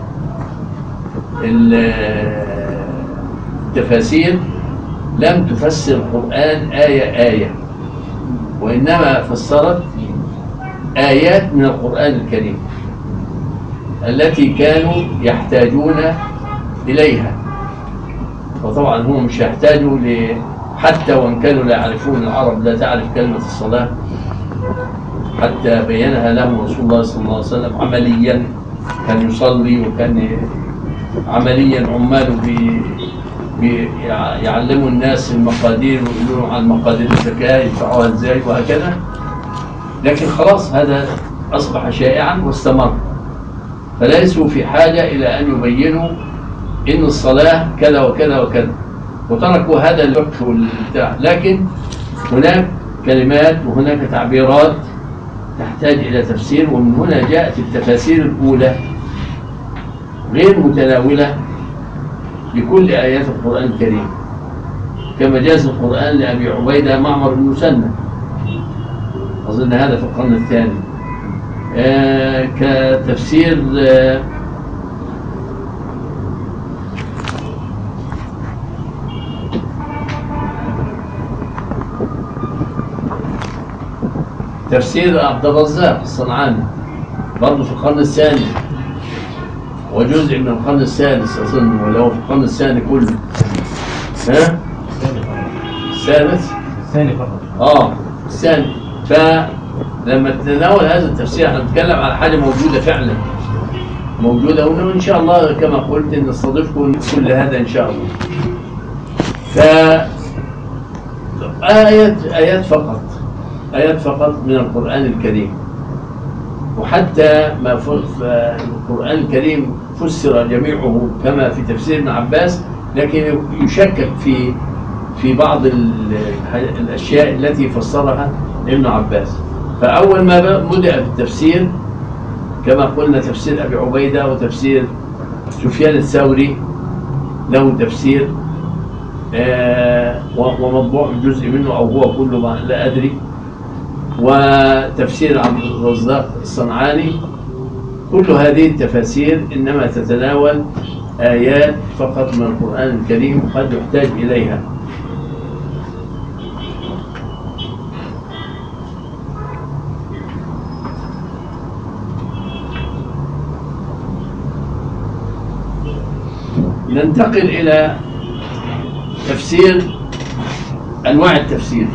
S1: ال- التفاسير لم تفسر القرآن آية آية وإنما فسرت آيات من القرآن الكريم التي كانوا يحتاجون إليها وطبعا هم مش يحتاجوا ل حتى وإن كانوا لا يعرفون العرب لا تعرف كلمة الصلاة حتى بينها لهم رسول الله صلى الله عليه وسلم عمليا كان يصلي وكان عمليا عماله بي بي- يع- يعلموا الناس المقادير ويقولوا لهم عن مقادير الزكاة يدفعوها ازاي وهكذا لكن خلاص هذا أصبح شائعا واستمر فليسوا في حاجة إلى أن يبينوا إن الصلاة كذا وكذا وكذا وتركوا هذا الفقه والبتاع لكن هناك كلمات وهناك تعبيرات تحتاج إلى تفسير ومن هنا جاءت التفاسير الأولى غير متناولة لكل آيات القرآن الكريم كما جاز القرآن لأبي عبيدة معمر بن مسنى أظن هذا في القرن الثاني آه كتفسير آه تفسير عبد الرزاق الصنعاني برضه في القرن الثاني وجزء من القرن السادس أظن ولا هو في القرن الثاني كله ها؟ السادس؟
S2: الثاني فقط
S1: اه الثاني فلما تتناول هذا التفسير احنا بنتكلم على حاجه موجوده فعلا موجوده وان شاء الله كما قلت ان نستضيفكم كل هذا ان شاء الله ف آيات آيات فقط آيات فقط من القرآن الكريم وحتى ما ف- ف- القرآن الكريم فسر جميعه كما في تفسير ابن عباس لكن يشكك في في بعض ال- الأشياء التي فسرها ابن عباس فأول ما ب- بدأ في التفسير كما قلنا تفسير أبي عبيدة وتفسير سفيان الثوري له تفسير آه، و- ومطبوع جزء منه أو هو كله ما لا أدري وتفسير عبد الرزاق الصنعاني كل هذه التفاسير إنما تتناول آيات فقط من القرآن الكريم قد يحتاج إليها ننتقل إلى تفسير أنواع التفسير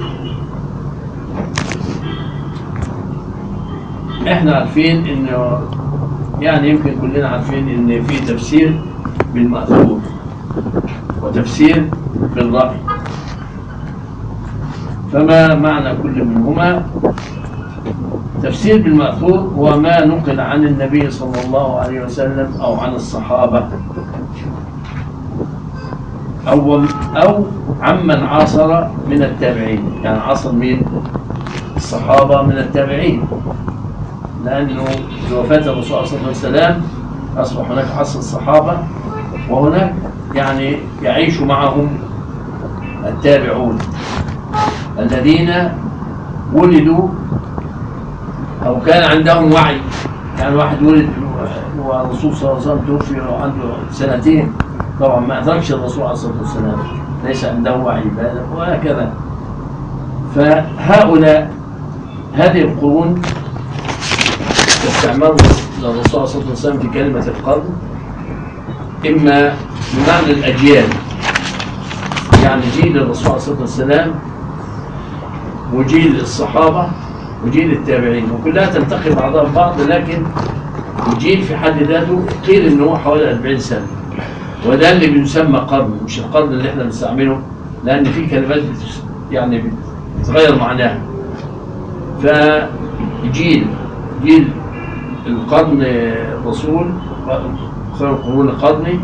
S1: احنا عارفين انه يعني يمكن كلنا عارفين ان في تفسير بالمأثور وتفسير بالرأي فما معنى كل منهما تفسير بالمأثور هو ما نقل عن النبي صلى الله عليه وسلم أو عن الصحابة أو أو عمن عاصر من التابعين يعني عاصر مين الصحابة من التابعين لأنه بوفاة الرسول صلى الله عليه وسلم أصبح هناك عصر الصحابة وهناك يعني يعيش معهم التابعون الذين ولدوا أو كان عندهم وعي يعني واحد ولد والرسول صلى الله عليه وسلم توفي وعنده سنتين طبعا ما أدركش الرسول عليه الصلاة والسلام ليس عنده وعي بالغ وهكذا فهؤلاء هذه القرون استعمال للرسول صلى الله عليه وسلم في كلمة القرن إما بمعنى الأجيال يعني جيل الرسول صلى الله عليه وسلم وجيل الصحابة وجيل التابعين وكلها تلتقي بعضها ببعض لكن الجيل في حد ذاته قيل إن هو حوالي 40 سنة وده اللي بيسمى قرن مش القرن اللي احنا بنستعمله لأن في كلمات بتس- يعني بتتغير معناها فجيل جيل القرن الرسول خير القرون قرني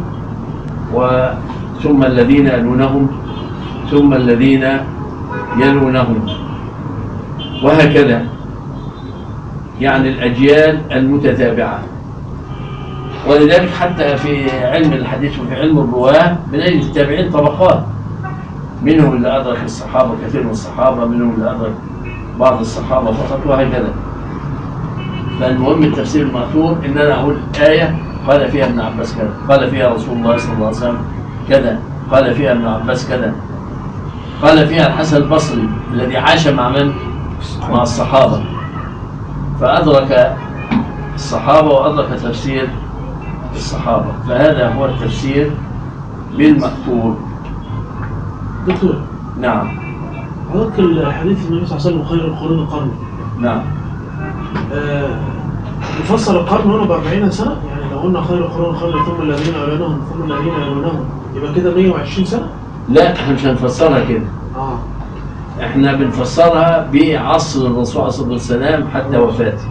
S1: وثم الذين يلونهم ثم الذين يلونهم وهكذا يعني الأجيال المتتابعة ولذلك حتى في علم الحديث وفي علم الرواة بنجد التابعين طبقات منهم اللي أدرك الصحابة كثير من الصحابة منهم اللي أدرك بعض الصحابة فقط وهكذا فالمهم التفسير المأثور إن أنا أقول آية قال فيها ابن عباس كذا قال فيها رسول الله صلى الله عليه وسلم كذا قال فيها ابن عباس كذا قال فيها الحسن البصري الذي عاش مع من؟ مع الصحابة فأدرك الصحابة وأدرك تفسير الصحابة فهذا هو التفسير بالمأثور
S3: دكتور
S1: نعم
S3: حضرتك الحديث النبي صلى الله عليه وسلم خير القرون قرني
S1: نعم
S3: آه، نفسر القرن هنا ب 40 سنة يعني لو قلنا خير القرون قرني ثم الذين يلونهم ثم الذين يلونهم يبقى كده 120 سنة؟
S1: لا احنا مش هنفسرها كده
S3: اه
S1: احنا بنفسرها بعصر الرسول عليه الصلاه والسلام حتى وفاته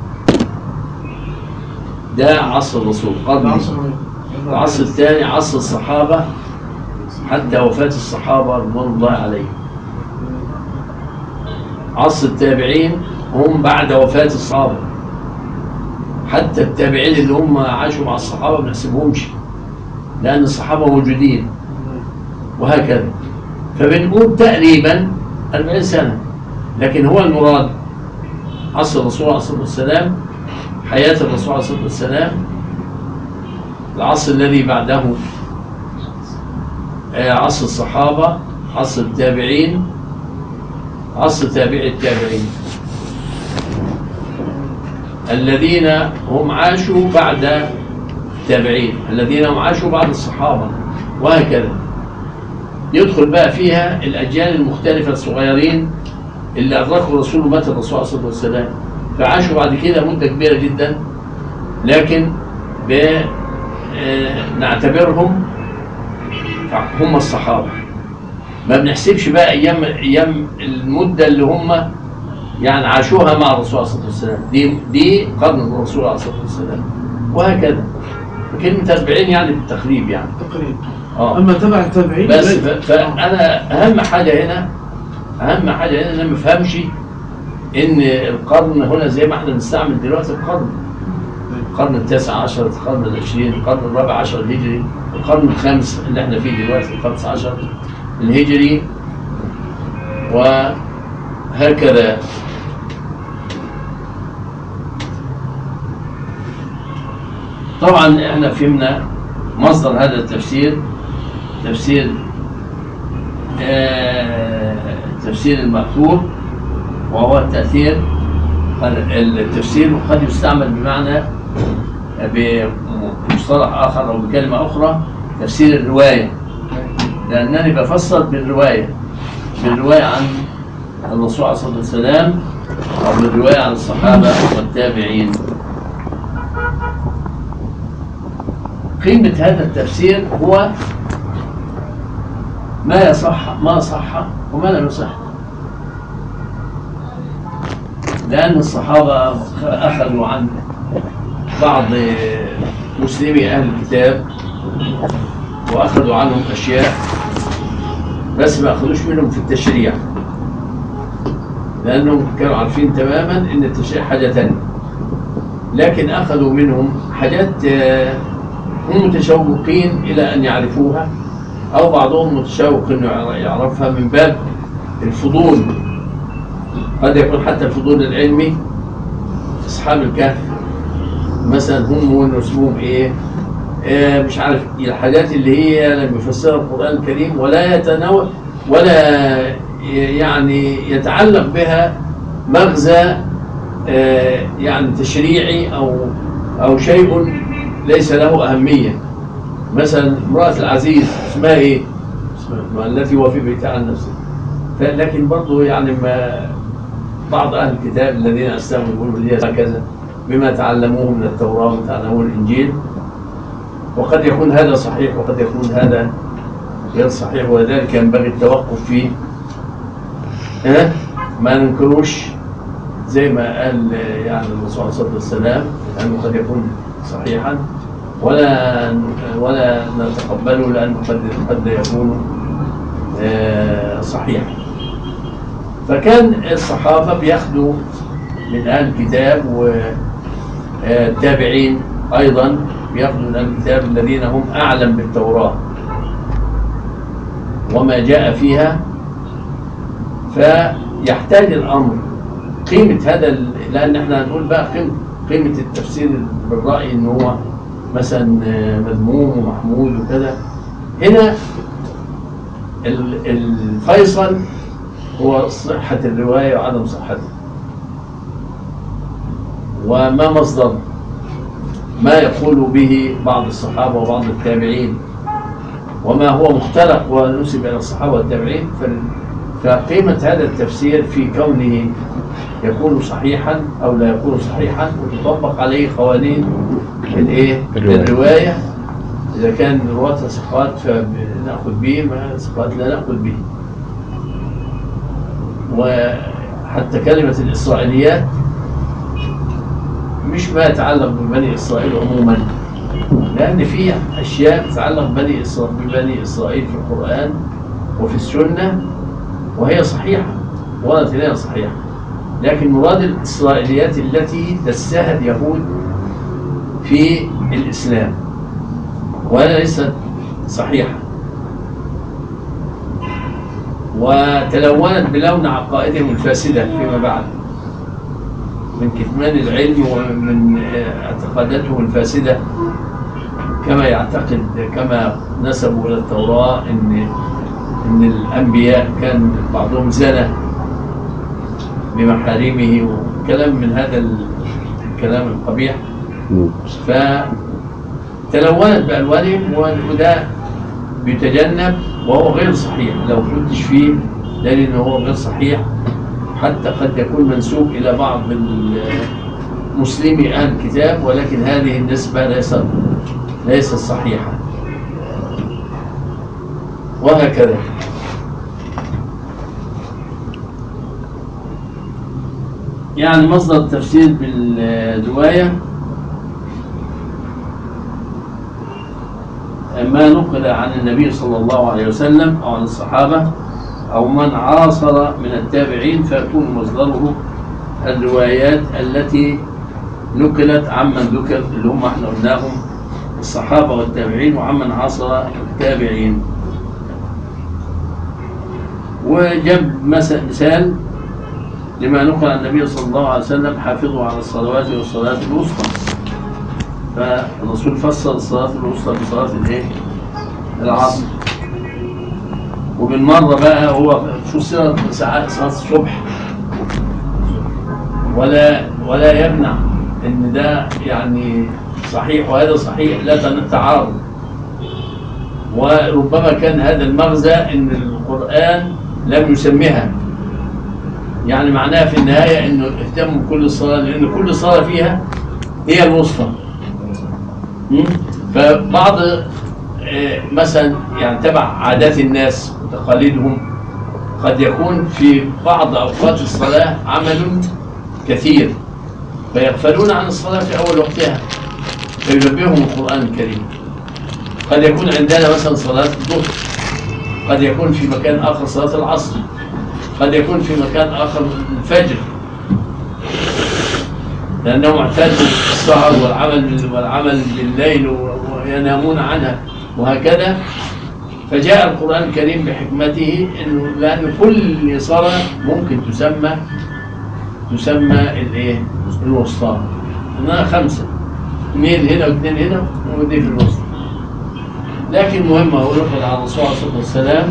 S1: ده عصر الرسول قرن
S3: العصر
S1: العصر الثاني عصر الصحابه حتى وفاه الصحابه رضوان الله عليهم عصر التابعين هم بعد وفاه الصحابه حتى التابعين اللي هم عاشوا مع الصحابه ما نحسبهمش لان الصحابه موجودين وهكذا فبنقول تقريبا 40 سنة لكن هو المراد عصر الرسول عليه الصلاة والسلام حياة الرسول عليه الصلاة والسلام العصر الذي بعده آه، عصر الصحابة عصر التابعين عصر تابعي التابعين الذين هم عاشوا بعد التابعين الذين هم عاشوا بعد الصحابة وهكذا يدخل بقى فيها الأجيال المختلفة الصغيرين اللي أدركوا الرسول ومات الرسول عليه الصلاة والسلام فعاشوا بعد كده مدة كبيرة جدا لكن ب آه، نعتبرهم هم الصحابة ما بنحسبش بقى أيام أيام المدة اللي هم يعني عاشوها مع الرسول عليه الصلاة والسلام دي دي قرن الرسول عليه الصلاة والسلام وهكذا كلمة 40 يعني بالتقريب يعني
S3: تقريبا
S1: اه
S3: اما تبع التابعين
S1: بس ف-
S3: لا-
S1: فانا اهم حاجه هنا اهم حاجه هنا ان انا ما افهمش ان القرن هنا زي ما احنا بنستعمل دلوقتي القرن القرن التاسع عشر القرن العشرين القرن الرابع عشر الهجري القرن الخامس اللي احنا فيه دلوقتي الخامس عشر الهجري وهكذا طبعا احنا فهمنا مصدر هذا التفسير تفسير آه، تفسير المأثور وهو التأثير التفسير قد يستعمل بمعنى بمصطلح آخر أو بكلمة أخرى تفسير الرواية لأنني بفسر بالرواية بالرواية عن الرسول عليه الصلاة والسلام أو بالرواية عن الصحابة والتابعين قيمة هذا التفسير هو ما يصح ما صح وما لم يصح لأن الصحابة أخذوا عن بعض مسلمي أهل الكتاب وأخذوا عنهم أشياء بس ما أخذوش منهم في التشريع لأنهم كانوا عارفين تماما إن التشريع حاجة تانية لكن أخذوا منهم حاجات آه، هم متشوقين إلى أن يعرفوها أو بعضهم متشوق إنه يعرفها من باب الفضول قد يكون حتى الفضول العلمي أصحاب الكهف مثلا هم ونسبهم إيه آه، مش عارف الحاجات اللي هي لم يفسرها القرآن الكريم ولا يتناول ولا يعني يتعلق بها مغزى آه، يعني تشريعي أو أو شيء ليس له أهمية مثلا امرأة العزيز اسمها إيه؟ اسمها التي هو في بيتها عن نفسه ف- لكن برضه يعني ما بعض أهل الكتاب الذين أسلموا يقولوا هي هكذا بما تعلموه من التوراة وتعلموه الإنجيل وقد يكون هذا صحيح وقد يكون هذا غير صحيح ولذلك ينبغي التوقف فيه ها ما ننكروش زي ما قال يعني الرسول عليه الصلاه والسلام انه قد يكون صحيحا ولا ولا نتقبله لانه قد قد يكون آه، صحيحا فكان الصحابه بياخدوا من اهل الكتاب والتابعين ايضا بياخدوا من اهل الكتاب الذين هم اعلم بالتوراه وما جاء فيها فيحتاج الامر قيمه هذا ال- لان احنا هنقول بقى قيمه قيمه التفسير بالراي ان هو مثلا آه، مذموم ومحمود وكذا هنا ال- الفيصل هو صحه الروايه وعدم صحتها وما مصدر ما يقول به بعض الصحابه وبعض التابعين وما هو مختلق ونسب الى الصحابه والتابعين فال- فقيمه هذا التفسير في كونه يكون صحيحا او لا يكون صحيحا وتطبق عليه قوانين الايه؟
S4: الرواية.
S1: الروايه اذا كان رواتها ثقات فناخذ به ما ثقات لا ناخذ به. وحتى كلمه الاسرائيليات مش ما يتعلق ببني اسرائيل عموما لان في اشياء تتعلق ببني اسرائيل ببني اسرائيل في القران وفي السنه وهي صحيحه وردت الينا صحيحه لكن مراد الاسرائيليات التي دسها اليهود في الاسلام وهي ليست صحيحه وتلونت بلون عقائدهم الفاسده فيما بعد من كتمان العلم ومن آه، اعتقاداتهم الفاسده كما يعتقد كما نسبوا الى التوراه ان ان الانبياء كان بعضهم زنى بمحارمه وكلام من هذا الكلام القبيح
S4: مم.
S1: فتلونت بألوانهم وده بيتجنب وهو غير صحيح لو فتش فيه دليل انه هو غير صحيح حتى قد يكون منسوب الى بعض مسلمي اهل الكتاب ولكن هذه النسبه ليست ليست صحيحه وهكذا يعني مصدر التفسير بالروايه ما نقل عن النبي صلى الله عليه وسلم أو عن الصحابة أو من عاصر من التابعين فيكون مصدره الروايات التي نقلت عمن ذكر اللي هم احنا قلناهم الصحابة والتابعين وعمن عاصر التابعين وجاب مثل مثال لما نقل عن النبي صلى الله عليه وسلم حافظوا على الصلوات والصلاة الوسطى فالرسول فسر الصلاة الوسطى بصلاة الايه؟ العصر وبالمرة بقى هو فسر ساعات صلاة الصبح ولا ولا يمنع ان ده يعني صحيح وهذا صحيح لا تعارض وربما كان هذا المغزى ان القرآن لم يسميها يعني معناها في النهاية انه اهتموا بكل الصلاة لان كل صلاة فيها هي الوسطى مم؟ فبعض آه، مثلا يعني تبع عادات الناس وتقاليدهم قد يكون في بعض اوقات الصلاه عمل كثير فيغفلون عن الصلاة في أول وقتها فينبههم القرآن الكريم قد يكون عندنا مثلا صلاة الظهر قد يكون في مكان آخر صلاة العصر قد يكون في مكان آخر الفجر لأنهم اعتادوا السهر والعمل والعمل بالليل و- وينامون عنها وهكذا فجاء القرآن الكريم بحكمته إنه لأن كل صلاة ممكن تسمى تسمى الإيه؟ الوسطى إنها خمسة اثنين هنا واثنين هنا ودي في الوسط لكن مهم أقول لكم على الرسول عليه الصلاة والسلام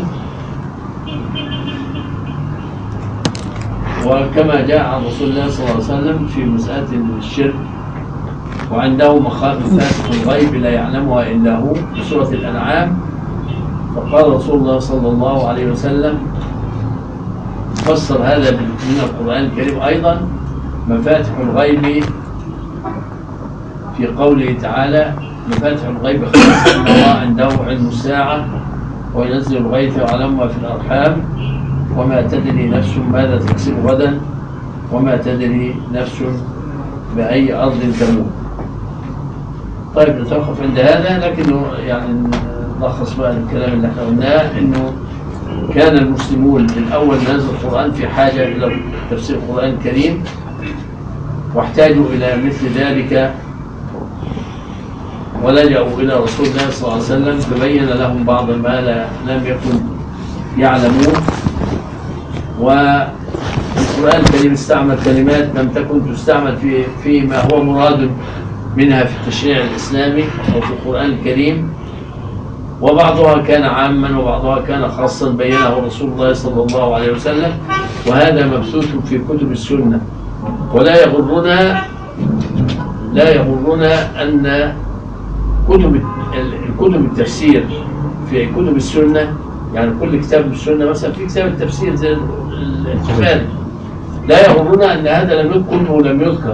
S1: وكما جاء عن رسول الله صلى الله عليه وسلم في مسألة الشرك وعنده مفاتح الغيب لا يعلمها إلا هو في سورة الأنعام فقال رسول الله صلى الله عليه وسلم فسر هذا من القرآن الكريم أيضا مفاتح الغيب في قوله تعالى مفاتح الغيب خمسة إن الله عنده علم الساعة وينزل الغيث ويعلم ما في الأرحام وما تدري نفس ماذا تكسب غدا وما تدري نفس بأي أرض تموت طيب نتوقف عند هذا لكنه يعني نلخص بقى الكلام اللي احنا قلناه انه كان المسلمون من اول ما نزل القران في حاجه الى تفسير القران الكريم واحتاجوا الى مثل ذلك ولجأوا الى رسول الله صلى الله عليه وسلم فبين لهم بعض ما لا لم يكن يعلمون والقرآن الكريم استعمل كلمات لم تكن تستعمل في فيما هو مراد منها في التشريع الإسلامي أو في القرآن الكريم وبعضها كان عاما وبعضها كان خاصا بينه رسول الله صلى الله عليه وسلم وهذا مبثوث في كتب السنة ولا يغرنا لا يغرنا أن كتب الكتب التفسير في كتب السنة يعني كل كتاب من السنة مثلا في كتاب التفسير زي الكفاري لا يغرنا أن هذا لم يذكر ولم يذكر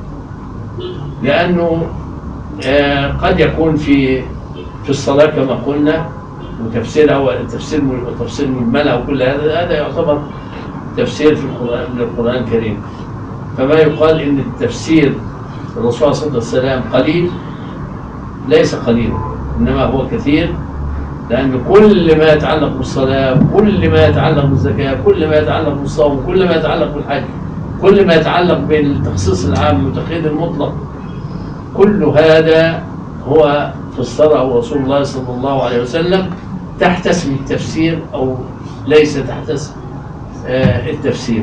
S1: لأنه آه، قد يكون في في الصلاة كما قلنا وتفسيرها وتفسير تفسير مجملها وكل هذا هذا يعتبر تفسير في القرآن من القرآن الكريم فما يقال إن التفسير الرسول صلى الله عليه وسلم قليل ليس قليلا إنما هو كثير لأن كل ما يتعلق بالصلاة كل ما يتعلق بالزكاة كل ما يتعلق بالصوم كل ما يتعلق بالحج كل ما يتعلق بالتخصيص العام والتقييد المطلق كل هذا هو فسره رسول الله صلى الله عليه وسلم تحت اسم التفسير أو ليس تحت اسم آه، التفسير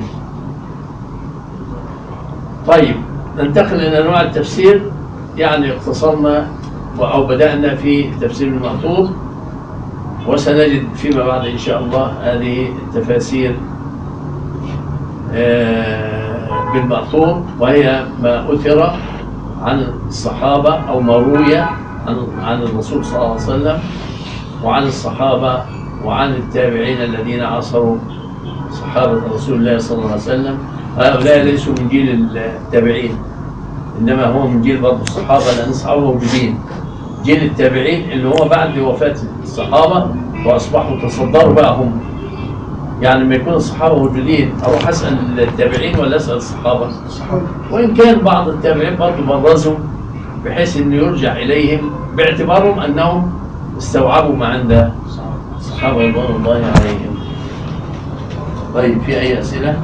S1: طيب ننتقل إلى أنواع التفسير يعني اختصرنا أو بدأنا في تفسير المأثور وسنجد فيما بعد إن شاء الله هذه التفاسير آه، بالمأثور وهي ما أثر عن الصحابة أو ما روي عن عن الرسول صلى الله عليه وسلم وعن الصحابة وعن التابعين الذين عصروا صحابة رسول الله صلى الله عليه وسلم هؤلاء ليسوا من جيل التابعين إنما هو من جيل برضه الصحابة لأن الصحابة موجودين جيل التابعين اللي هو بعد وفاة الصحابة وأصبحوا تصدروا بقى هم يعني لما يكون الصحابة موجودين أروح أسأل التابعين ولا أسأل الصحابة؟ وإن كان بعض التابعين برضه برزوا بحيث أنه يرجع إليهم باعتبارهم أنهم استوعبوا ما عند الصحابة رضوان الله عليهم. طيب في أي أسئلة؟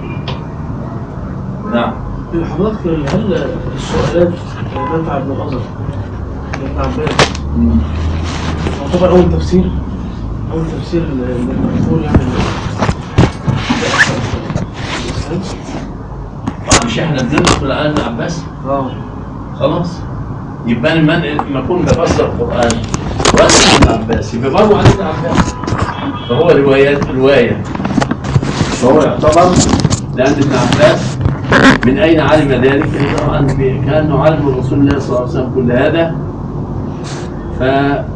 S1: نعم.
S3: حضرتك هل السؤالات نفع ابن الازهر ابن عباس يعتبر اول تفسير اول تفسير للمأثور يعني
S1: طب مش احنا بندرس الآن ابن عباس؟
S3: اه
S1: خلاص يبقى أنا من لما اكون بفسر القران واسال ابن عباس يبقى برضه عن ابن عباس فهو روايات روايه فهو يعتبر لان ابن عباس من اين علم ذلك؟ طبعا كانه علم رسول الله صلى الله عليه وسلم كل هذا ف